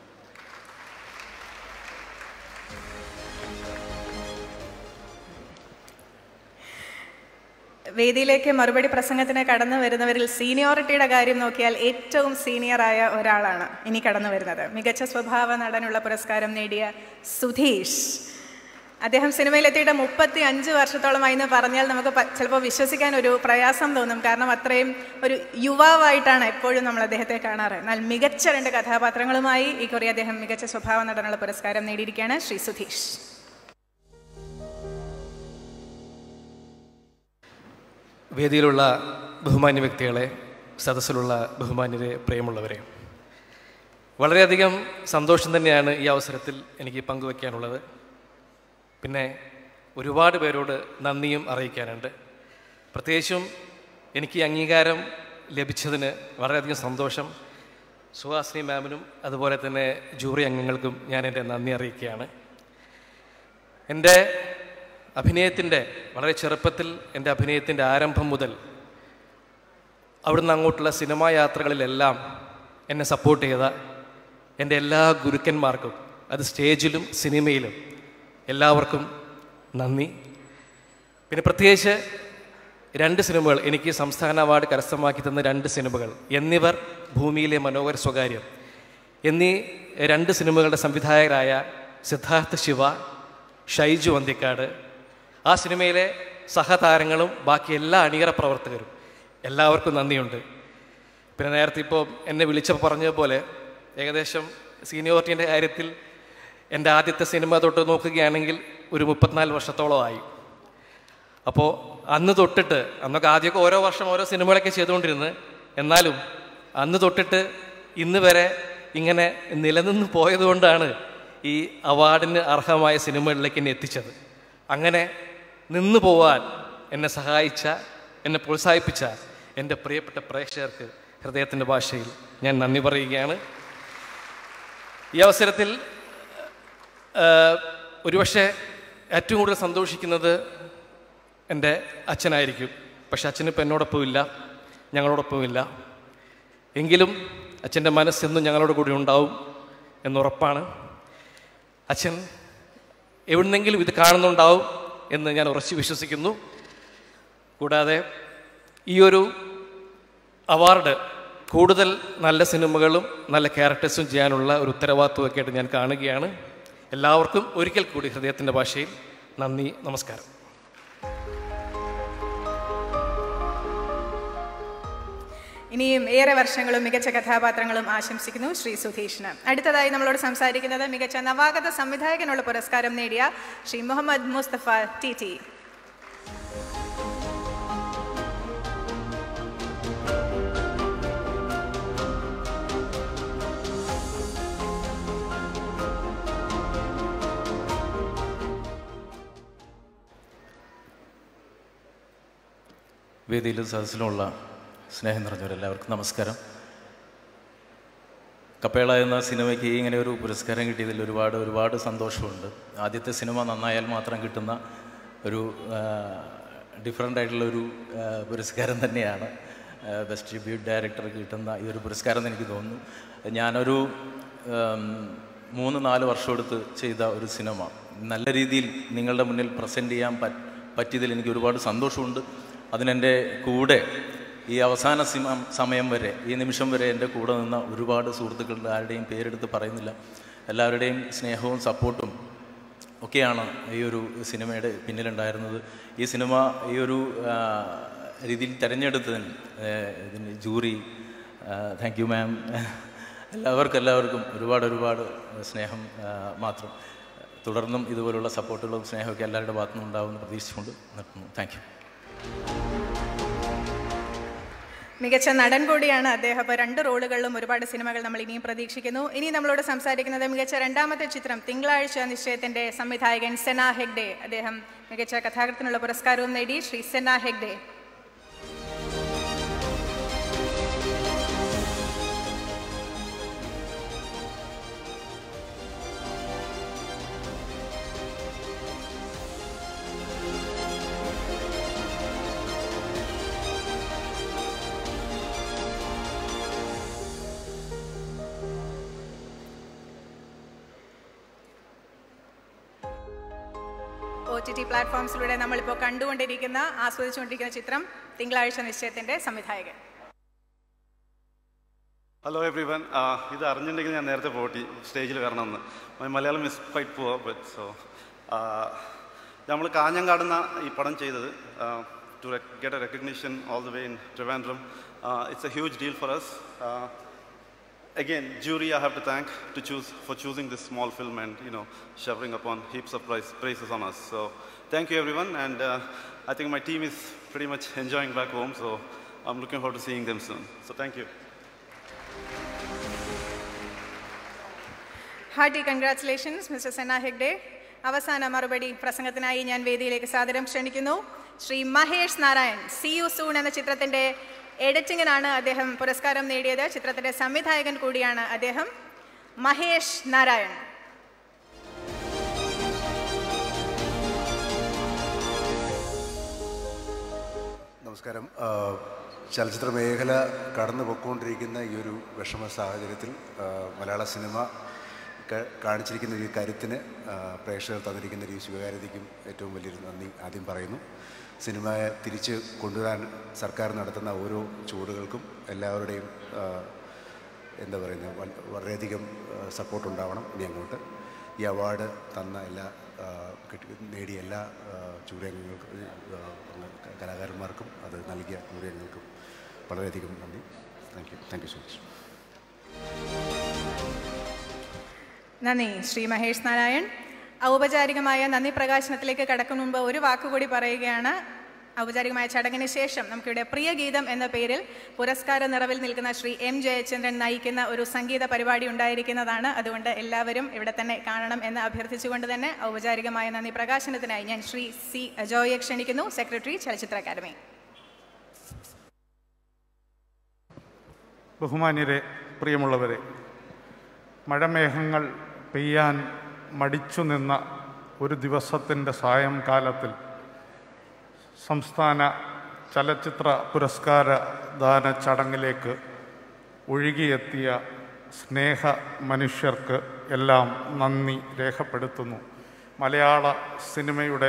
വേദിയിലേക്ക് മറുപടി പ്രസംഗത്തിന് കടന്നു വരുന്നവരിൽ സീനിയോറിറ്റിയുടെ കാര്യം നോക്കിയാൽ ഏറ്റവും സീനിയറായ ഒരാളാണ് ഇനി കടന്നു വരുന്നത് മികച്ച സ്വഭാവ നടനുള്ള പുരസ്കാരം നേടിയ സുധീഷ് അദ്ദേഹം സിനിമയിലെത്തിയിട്ട് മുപ്പത്തി അഞ്ച് വർഷത്തോളമായി എന്ന് പറഞ്ഞാൽ നമുക്ക് പ- ചിലപ്പോൾ വിശ്വസിക്കാൻ ഒരു പ്രയാസം തോന്നും കാരണം അത്രയും ഒരു യുവാവായിട്ടാണ് എപ്പോഴും നമ്മൾ അദ്ദേഹത്തെ കാണാറ് എന്നാൽ മികച്ച രണ്ട് കഥാപാത്രങ്ങളുമായി ഈ കുറി അദ്ദേഹം മികച്ച സ്വഭാവ നടനുള്ള പുരസ്കാരം നേടിയിരിക്കുകയാണ് ശ്രീ സുധീഷ് വേദിയിലുള്ള ബഹുമാന്യ വ്യക്തികളെ സദസ്സിലുള്ള ബഹുമാന്യരെ പ്രിയമുള്ളവരെ വളരെയധികം സന്തോഷം തന്നെയാണ് ഈ അവസരത്തിൽ എനിക്ക് പങ്കുവയ്ക്കാനുള്ളത് പിന്നെ ഒരുപാട് പേരോട് നന്ദിയും അറിയിക്കാനുണ്ട് പ്രത്യേകിച്ചും എനിക്ക് ഈ അംഗീകാരം ലഭിച്ചതിന് വളരെയധികം സന്തോഷം സുഹാസിനി മാമിനും അതുപോലെ തന്നെ ജൂറി അംഗങ്ങൾക്കും ഞാൻ എൻ്റെ നന്ദി അറിയിക്കുകയാണ് എൻ്റെ അഭിനയത്തിൻ്റെ വളരെ ചെറുപ്പത്തിൽ എൻ്റെ അഭിനയത്തിൻ്റെ ആരംഭം മുതൽ അവിടുന്ന് അങ്ങോട്ടുള്ള സിനിമാ യാത്രകളിലെല്ലാം എന്നെ സപ്പോർട്ട് ചെയ്ത എൻ്റെ എല്ലാ ഗുരുക്കന്മാർക്കും അത് സ്റ്റേജിലും സിനിമയിലും എല്ലാവർക്കും നന്ദി പിന്നെ പ്രത്യേകിച്ച് രണ്ട് സിനിമകൾ എനിക്ക് സംസ്ഥാന അവാർഡ് കരസ്ഥമാക്കി തന്ന രണ്ട് സിനിമകൾ എന്നിവർ ഭൂമിയിലെ മനോഹര സ്വകാര്യം എന്നീ രണ്ട് സിനിമകളുടെ സംവിധായകരായ സിദ്ധാർത്ഥ ശിവ ഷൈജു അന്തിക്കാട് ആ സിനിമയിലെ സഹതാരങ്ങളും ബാക്കി എല്ലാ അണിയറ പ്രവർത്തകരും എല്ലാവർക്കും നന്ദിയുണ്ട് പിന്നെ നേരത്തെ ഇപ്പോൾ എന്നെ വിളിച്ചപ്പോൾ പറഞ്ഞതുപോലെ ഏകദേശം സീനിയോറിറ്റീൻ്റെ കാര്യത്തിൽ എൻ്റെ ആദ്യത്തെ സിനിമ തൊട്ട് നോക്കുകയാണെങ്കിൽ ഒരു മുപ്പത്തിനാല് വർഷത്തോളമായി അപ്പോൾ അന്ന് തൊട്ടിട്ട് അന്നൊക്കെ ആദ്യമൊക്കെ ഓരോ വർഷം ഓരോ സിനിമകളൊക്കെ ചെയ്തുകൊണ്ടിരുന്നത് എന്നാലും അന്ന് തൊട്ടിട്ട് ഇന്ന് വരെ ഇങ്ങനെ നിലനിന്ന് പോയതുകൊണ്ടാണ് ഈ അവാർഡിന് അർഹമായ സിനിമകളിലേക്ക് എന്നെ എത്തിച്ചത് അങ്ങനെ നിന്നു പോവാൻ എന്നെ സഹായിച്ച എന്നെ പ്രോത്സാഹിപ്പിച്ച എൻ്റെ പ്രിയപ്പെട്ട പ്രേക്ഷകർക്ക് ഹൃദയത്തിൻ്റെ ഭാഷയിൽ ഞാൻ നന്ദി പറയുകയാണ് ഈ അവസരത്തിൽ ആ, ഒരുപക്ഷെ ഏറ്റവും കൂടുതൽ സന്തോഷിക്കുന്നത് എൻ്റെ അച്ഛനായിരിക്കും പക്ഷെ അച്ഛനിപ്പോൾ എന്നോടൊപ്പം ഇല്ല ഞങ്ങളോടൊപ്പം ഇല്ല എങ്കിലും അച്ഛൻ്റെ മനസ്സെന്നും ഞങ്ങളോട് കൂടി ഉണ്ടാവും എന്നുറപ്പാണ് അച്ഛൻ എവിടുന്നെങ്കിലും ഇത് കാണുന്നുണ്ടാവും എന്ന് ഞാൻ ഉറച്ചു വിശ്വസിക്കുന്നു കൂടാതെ ഈ ഒരു അവാർഡ് കൂടുതൽ നല്ല സിനിമകളും നല്ല ക്യാരക്ടേഴ്സും ചെയ്യാനുള്ള ഒരു ഉത്തരവാദിത്വമൊക്കെ ആയിട്ട് ഞാൻ കാണുകയാണ് എല്ലാവർക്കും ഒരിക്കൽ കൂടി ഹൃദയത്തിൻ്റെ ഭാഷയിൽ നന്ദി നമസ്കാരം ഇനിയും ഏറെ വർഷങ്ങളും മികച്ച കഥാപാത്രങ്ങളും ആശംസിക്കുന്നു ശ്രീ സുധീഷിന് അടുത്തതായി നമ്മളോട് സംസാരിക്കുന്നത് മികച്ച നവാഗത സംവിധായകനുള്ള പുരസ്കാരം നേടിയ ശ്രീ മുഹമ്മദ് മുസ്തഫ ടി ടി വേദിയിലും സദസ്സിലുമുള്ള സ്നേഹം നിറഞ്ഞവരെല്ലാവർക്കും നമസ്കാരം കപ്പേള എന്ന സിനിമയ്ക്ക് ഇങ്ങനെ ഒരു പുരസ്കാരം കിട്ടിയതിൽ ഒരുപാട് ഒരുപാട് സന്തോഷമുണ്ട് ആദ്യത്തെ സിനിമ നന്നായാൽ മാത്രം കിട്ടുന്ന ഒരു ഡിഫറെൻ്റ് ആയിട്ടുള്ള ഒരു ആ, പുരസ്കാരം തന്നെയാണ് ബെസ്റ്റ് ട്രിബ്യൂട്ട് ഡയറക്ടർ കിട്ടുന്ന ഈ ഒരു പുരസ്കാരം എന്ന് എനിക്ക് തോന്നുന്നു ഞാനൊരു ഉം, മൂന്ന് നാല് വർഷം എടുത്ത് ചെയ്ത ഒരു സിനിമ നല്ല രീതിയിൽ നിങ്ങളുടെ മുന്നിൽ പ്രസൻറ്റ് ചെയ്യാൻ പറ്റ് പറ്റിയതിൽ എനിക്ക് ഒരുപാട് സന്തോഷമുണ്ട് അതിനെൻ്റെ കൂടെ ഈ അവസാന സിമ സമയം വരെ ഈ നിമിഷം വരെ എൻ്റെ കൂടെ നിന്ന ഒരുപാട് സുഹൃത്തുക്കളുടെ ആരുടെയും പേരെടുത്ത് പറയുന്നില്ല എല്ലാവരുടെയും സ്നേഹവും സപ്പോർട്ടും ഒക്കെയാണ് ഈ ഒരു സിനിമയുടെ പിന്നിലുണ്ടായിരുന്നത് ഈ സിനിമ ഈ ഒരു ആ, രീതിയിൽ തിരഞ്ഞെടുത്തതിന് ആ, ഇതിന് ജൂറി താങ്ക് യു മാം എല്ലാവർക്കും എല്ലാവർക്കും ഒരുപാട് ഒരുപാട് സ്നേഹം ആ, മാത്രം തുടർന്നും ഇതുപോലുള്ള സപ്പോർട്ടുകളും സ്നേഹമൊക്കെ എല്ലാവരുടെ ഭാഗത്തുനിന്നും ഉണ്ടാവുമെന്ന് പ്രതീക്ഷിച്ചുകൊണ്ട് നിർത്തുന്നു താങ്ക് യു മികച്ച നടൻ കൂടിയാണ് അദ്ദേഹം അപ്പോൾ രണ്ട് റോളുകളിലും ഒരുപാട് സിനിമകൾ നമ്മൾ ഇനിയും പ്രതീക്ഷിക്കുന്നു ഇനി നമ്മളോട് സംസാരിക്കുന്നത് മികച്ച രണ്ടാമത്തെ ചിത്രം തിങ്കളാഴ്ച നിശ്ചയത്തിന്റെ സംവിധായകൻ സെന ഹെഗ്ഡെ അദ്ദേഹം മികച്ച കഥാകൃത്തിനുള്ള പുരസ്കാരവും നേടി Shri Senna Hegde O T T പ്ലാറ്റ്ഫോംസിലൂടെ നമ്മളിപ്പോൾ കണ്ടുകൊണ്ടിരിക്കുന്ന ആസ്വദിച്ചുകൊണ്ടിരിക്കുന്ന ചിത്രം തിങ്കളാഴ്ച നിശ്ചയത്തിന്റെ സംവിധായകൻ ഹലോ എവ്രി വൺ ഇത് അറിഞ്ഞിട്ടുണ്ടെങ്കിൽ ഞാൻ നേരത്തെ പോട്ടി സ്റ്റേജിൽ വരണമെന്ന് my Malayalam is quite poor but so നമ്മൾ കാഞ്ഞങ്ങാടുന്ന ഈ പടം ചെയ്തത് to get a recognition all the way in Trivandrum it's a huge deal for us again, jury I have to thank to choose for choosing this small film and you know showering upon heaps of price, praises on us. So thank you everyone, and uh, I think my team is pretty much enjoying back home. So I'm looking forward to seeing them soon. So thank you. Hearty congratulations mister Senna Hegde അവസാന മറുപടി പ്രസംഗത്തിനായി ഞാൻ വേദിയിലേക്ക് സാദരം ക്ഷണിക്കുന്നു Shri Mahesh Narayan C U soon എന്ന ചിത്രത്തിൻ്റെ എഡിറ്റിങ്ങിനാണ് അദ്ദേഹം പുരസ്കാരം നേടിയത് ചിത്രത്തിൻ്റെ സംവിധായകൻ കൂടിയാണ് അദ്ദേഹം മഹേഷ് നാരായൺ നമസ്കാരം ആ, ചലച്ചിത്ര മേഖല കടന്നു പൊയ്ക്കൊണ്ടിരിക്കുന്ന ഈ ഒരു വിഷമ സാഹചര്യത്തിൽ ആ, മലയാള സിനിമ ക- കാണിച്ചിരിക്കുന്ന ഈ കരുത്തിന് ആ, പ്രേക്ഷകർ തന്നിരിക്കുന്ന ഒരു സ്വീകാര്യതയ്ക്കും ഏറ്റവും വലിയൊരു നന്ദി ആദ്യം പറയുന്നു സിനിമയെ തിരിച്ച് കൊണ്ടുവരാൻ സർക്കാർ നടത്തുന്ന ഓരോ ചുവടുകൾക്കും എല്ലാവരുടെയും ആ, എന്താ പറയുന്നത് വൽ- വളരെയധികം സപ്പോർട്ട് ഉണ്ടാവണം ഇനി അങ്ങോട്ട് ഈ അവാർഡ് തന്ന എല്ലാ ആ, കിട്ടി നേടിയ എല്ലാ ചൂരംഗങ്ങൾക്കും കലാകാരന്മാർക്കും അത് നൽകിയ ചൂരംഗങ്ങൾക്കും വളരെയധികം നന്ദി thank you thank you so much നന്ദി ശ്രീ മഹേഷ് നാരായൺ ഔപചാരികമായ നന്ദി പ്രകാശനത്തിലേക്ക് കടക്കും മുമ്പ് ഒരു വാക്കുകൂടി പറയുകയാണ് ഔപചാരികമായ ചടങ്ങിന് ശേഷം നമുക്കിവിടെ പ്രിയ ഗീതം എന്ന പേരിൽ പുരസ്കാര നിറവിൽ നിൽക്കുന്ന ശ്രീ എം ജയചന്ദ്രൻ നയിക്കുന്ന ഒരു സംഗീത പരിപാടി ഉണ്ടായിരിക്കുന്നതാണ് അതുകൊണ്ട് എല്ലാവരും ഇവിടെ തന്നെ കാണണം എന്ന് അഭ്യർത്ഥിച്ചുകൊണ്ട് തന്നെ ഔപചാരികമായ നന്ദി പ്രകാശനത്തിനായി ഞാൻ ശ്രീ സി അജോയെ ക്ഷണിക്കുന്നു സെക്രട്ടറി ചലച്ചിത്ര അക്കാദമി ബഹുമാന്യരെ പ്രിയമുള്ളവരെ മഴമേഘങ്ങൾ പെയ്യാൻ മടിച്ചു നിന്ന ഒരു ദിവസത്തിൻ്റെ സായംകാലത്തിൽ സംസ്ഥാന ചലച്ചിത്ര പുരസ്കാര ദാന ചടങ്ങിലേക്ക് ഒഴുകിയെത്തിയ സ്നേഹ മനുഷ്യർക്ക് എല്ലാം നന്ദി രേഖപ്പെടുത്തുന്നു മലയാള സിനിമയുടെ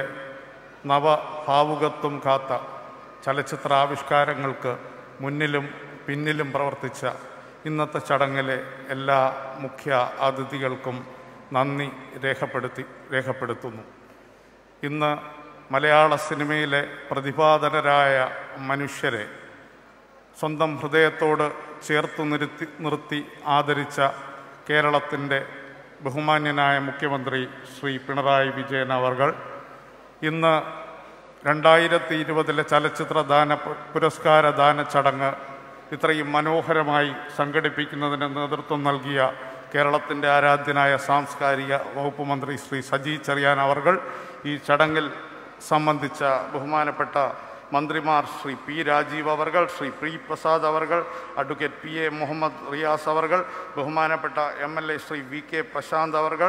നവഭാവുകത്വം കാത്ത ചലച്ചിത്രാവിഷ്കാരങ്ങൾക്ക് മുന്നിലും പിന്നിലും പ്രവർത്തിച്ച ഇന്നത്തെ ചടങ്ങിലെ എല്ലാ മുഖ്യ അതിഥികൾക്കും നന്ദി രേഖപ്പെടുത്തി രേഖപ്പെടുത്തുന്നു ഇന്ന് മലയാള സിനിമയിലെ പ്രതിപാദനരായ മനുഷ്യരെ സ്വന്തം ഹൃദയത്തോട് ചേർത്തു നിർത്തി നിർത്തി ആദരിച്ച കേരളത്തിൻ്റെ ബഹുമാന്യനായ മുഖ്യമന്ത്രി ശ്രീ പിണറായി വിജയൻ അവർകൾ ഇന്ന് രണ്ടായിരത്തി ഇരുപതിലെ ചലച്ചിത്ര ദാന പു- പുരസ്കാര ദാന ചടങ്ങ് ഇത്രയും മനോഹരമായി സംഘടിപ്പിക്കുന്നതിന് നേതൃത്വം നൽകിയ കേരളത്തിൻ്റെ ആരാധ്യനായ സാംസ്കാരിക വകുപ്പ് മന്ത്രി ശ്രീ സജി ചെറിയാൻ അവർകൾ ഈ ചടങ്ങിൽ സംബന്ധിച്ച ബഹുമാനപ്പെട്ട മന്ത്രിമാർ ശ്രീ പി രാജീവ് അവർകൾ ശ്രീ പി പ്രസാദ് അവർകൾ advocate P A Muhammad Riyas അവർകൾ ബഹുമാനപ്പെട്ട M L A Shri V K Prashanth അവർകൾ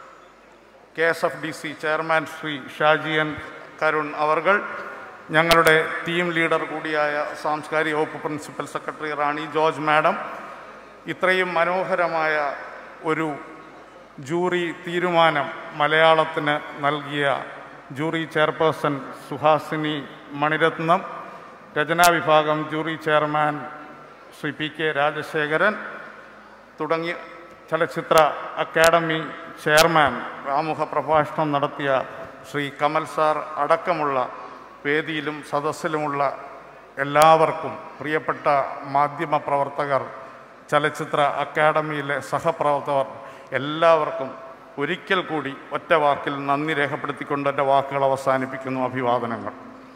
K S F D C chairman Shri Shaji N Karun അവർകൾ ഞങ്ങളുടെ ടീം ലീഡർ കൂടിയായ സാംസ്കാരിക വകുപ്പ് principal secretary Rani George madam ഇത്രയും മനോഹരമായ ഒരു ജൂറി തീരുമാനം മലയാളത്തിന് നൽകിയ ജൂറി ചെയർപേഴ്സൺ സുഹാസിനി മണിരത്നം രചനാ വിഭാഗം jury chairman Shri P K Rajasekharan തുടങ്ങിയ ചലച്ചിത്ര അക്കാദമി ചെയർമാൻ ആമുഖ പ്രഭാഷണം നടത്തിയ ശ്രീ കമൽ സാർ അടക്കമുള്ള വേദിയിലും സദസ്സിലുമുള്ള എല്ലാവർക്കും പ്രിയപ്പെട്ട മാധ്യമ പ്രവർത്തകർ ചലച്ചിത്ര അക്കാദമിയിലെ സഹപ്രവർത്തകർ എല്ലാവർക്കും ഒരിക്കൽ കൂടി ഒറ്റ വാക്കിൽ നന്ദി രേഖപ്പെടുത്തിക്കൊണ്ട് എൻ്റെ വാക്കുകൾ അവസാനിപ്പിക്കുന്നു അഭിവാദനങ്ങൾ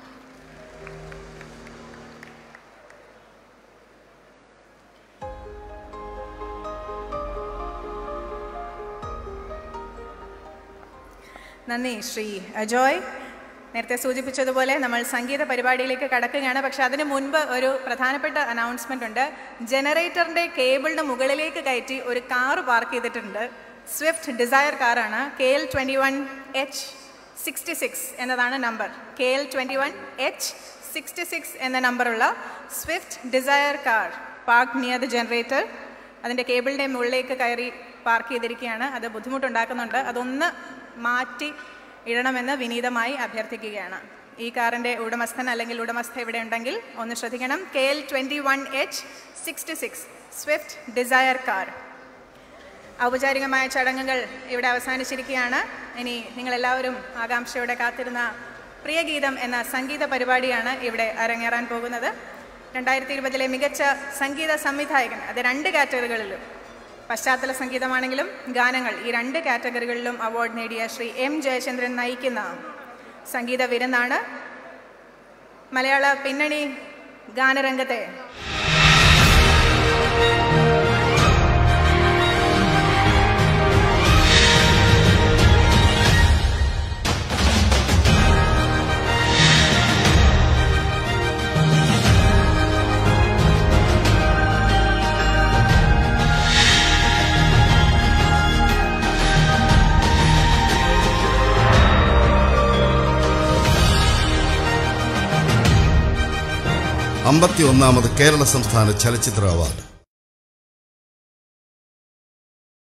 നന്ദി ശ്രീ അജോയ് നേരത്തെ സൂചിപ്പിച്ചതുപോലെ നമ്മൾ സംഗീത പരിപാടിയിലേക്ക് കടക്കുകയാണ് പക്ഷെ അതിന് മുൻപ് ഒരു പ്രധാനപ്പെട്ട അനൗൺസ്മെൻ്റ് ഉണ്ട് ജനറേറ്ററിൻ്റെ കേബിളിന് മുകളിലേക്ക് കയറ്റി ഒരു കാർ പാർക്ക് ചെയ്തിട്ടുണ്ട് സ്വിഫ്റ്റ് ഡിസയർ കാറാണ് K L twenty one H sixty six എന്നതാണ് number K L twenty one H sixty six എന്ന നമ്പറുള്ള Swift Dzire car park near the generator അതിൻ്റെ കേബിളിൻ്റെ മുകളിലേക്ക് കയറി പാർക്ക് ചെയ്തിരിക്കുകയാണ് അത് ബുദ്ധിമുട്ടുണ്ടാക്കുന്നുണ്ട് അതൊന്ന് മാറ്റി ഇടണമെന്ന് വിനീതമായി അഭ്യർത്ഥിക്കുകയാണ് ഈ കാറിൻ്റെ ഉടമസ്ഥൻ അല്ലെങ്കിൽ ഉടമസ്ഥ ഇവിടെ ഉണ്ടെങ്കിൽ ഒന്ന് ശ്രദ്ധിക്കണം K L twenty one H sixty six Swift Dzire car ഔപചാരികമായ ചടങ്ങുകൾ ഇവിടെ അവസാനിച്ചിരിക്കുകയാണ് ഇനി നിങ്ങളെല്ലാവരും ആകാംക്ഷയോടെ കാത്തിരുന്ന പ്രിയഗീതം എന്ന സംഗീത പരിപാടിയാണ് ഇവിടെ അരങ്ങേറാൻ പോകുന്നത് രണ്ടായിരത്തി ഇരുപതിലെ മികച്ച സംഗീത സംവിധായകൻ അത് രണ്ട് കാറ്റഗറികളിലും പശ്ചാത്തല സംഗീതമാണെങ്കിലും ഗാനങ്ങൾ ഈ രണ്ട് കാറ്റഗറികളിലും അവാർഡ് നേടിയ ശ്രീ എം ജയചന്ദ്രൻ നയിക്കുന്ന സംഗീത വിരുന്നാണ് മലയാള പിന്നണി ഗാനരംഗത്തെ അമ്പത്തി ഒന്നാമത് കേരള സംസ്ഥാന ചലച്ചിത്ര അവാർഡ്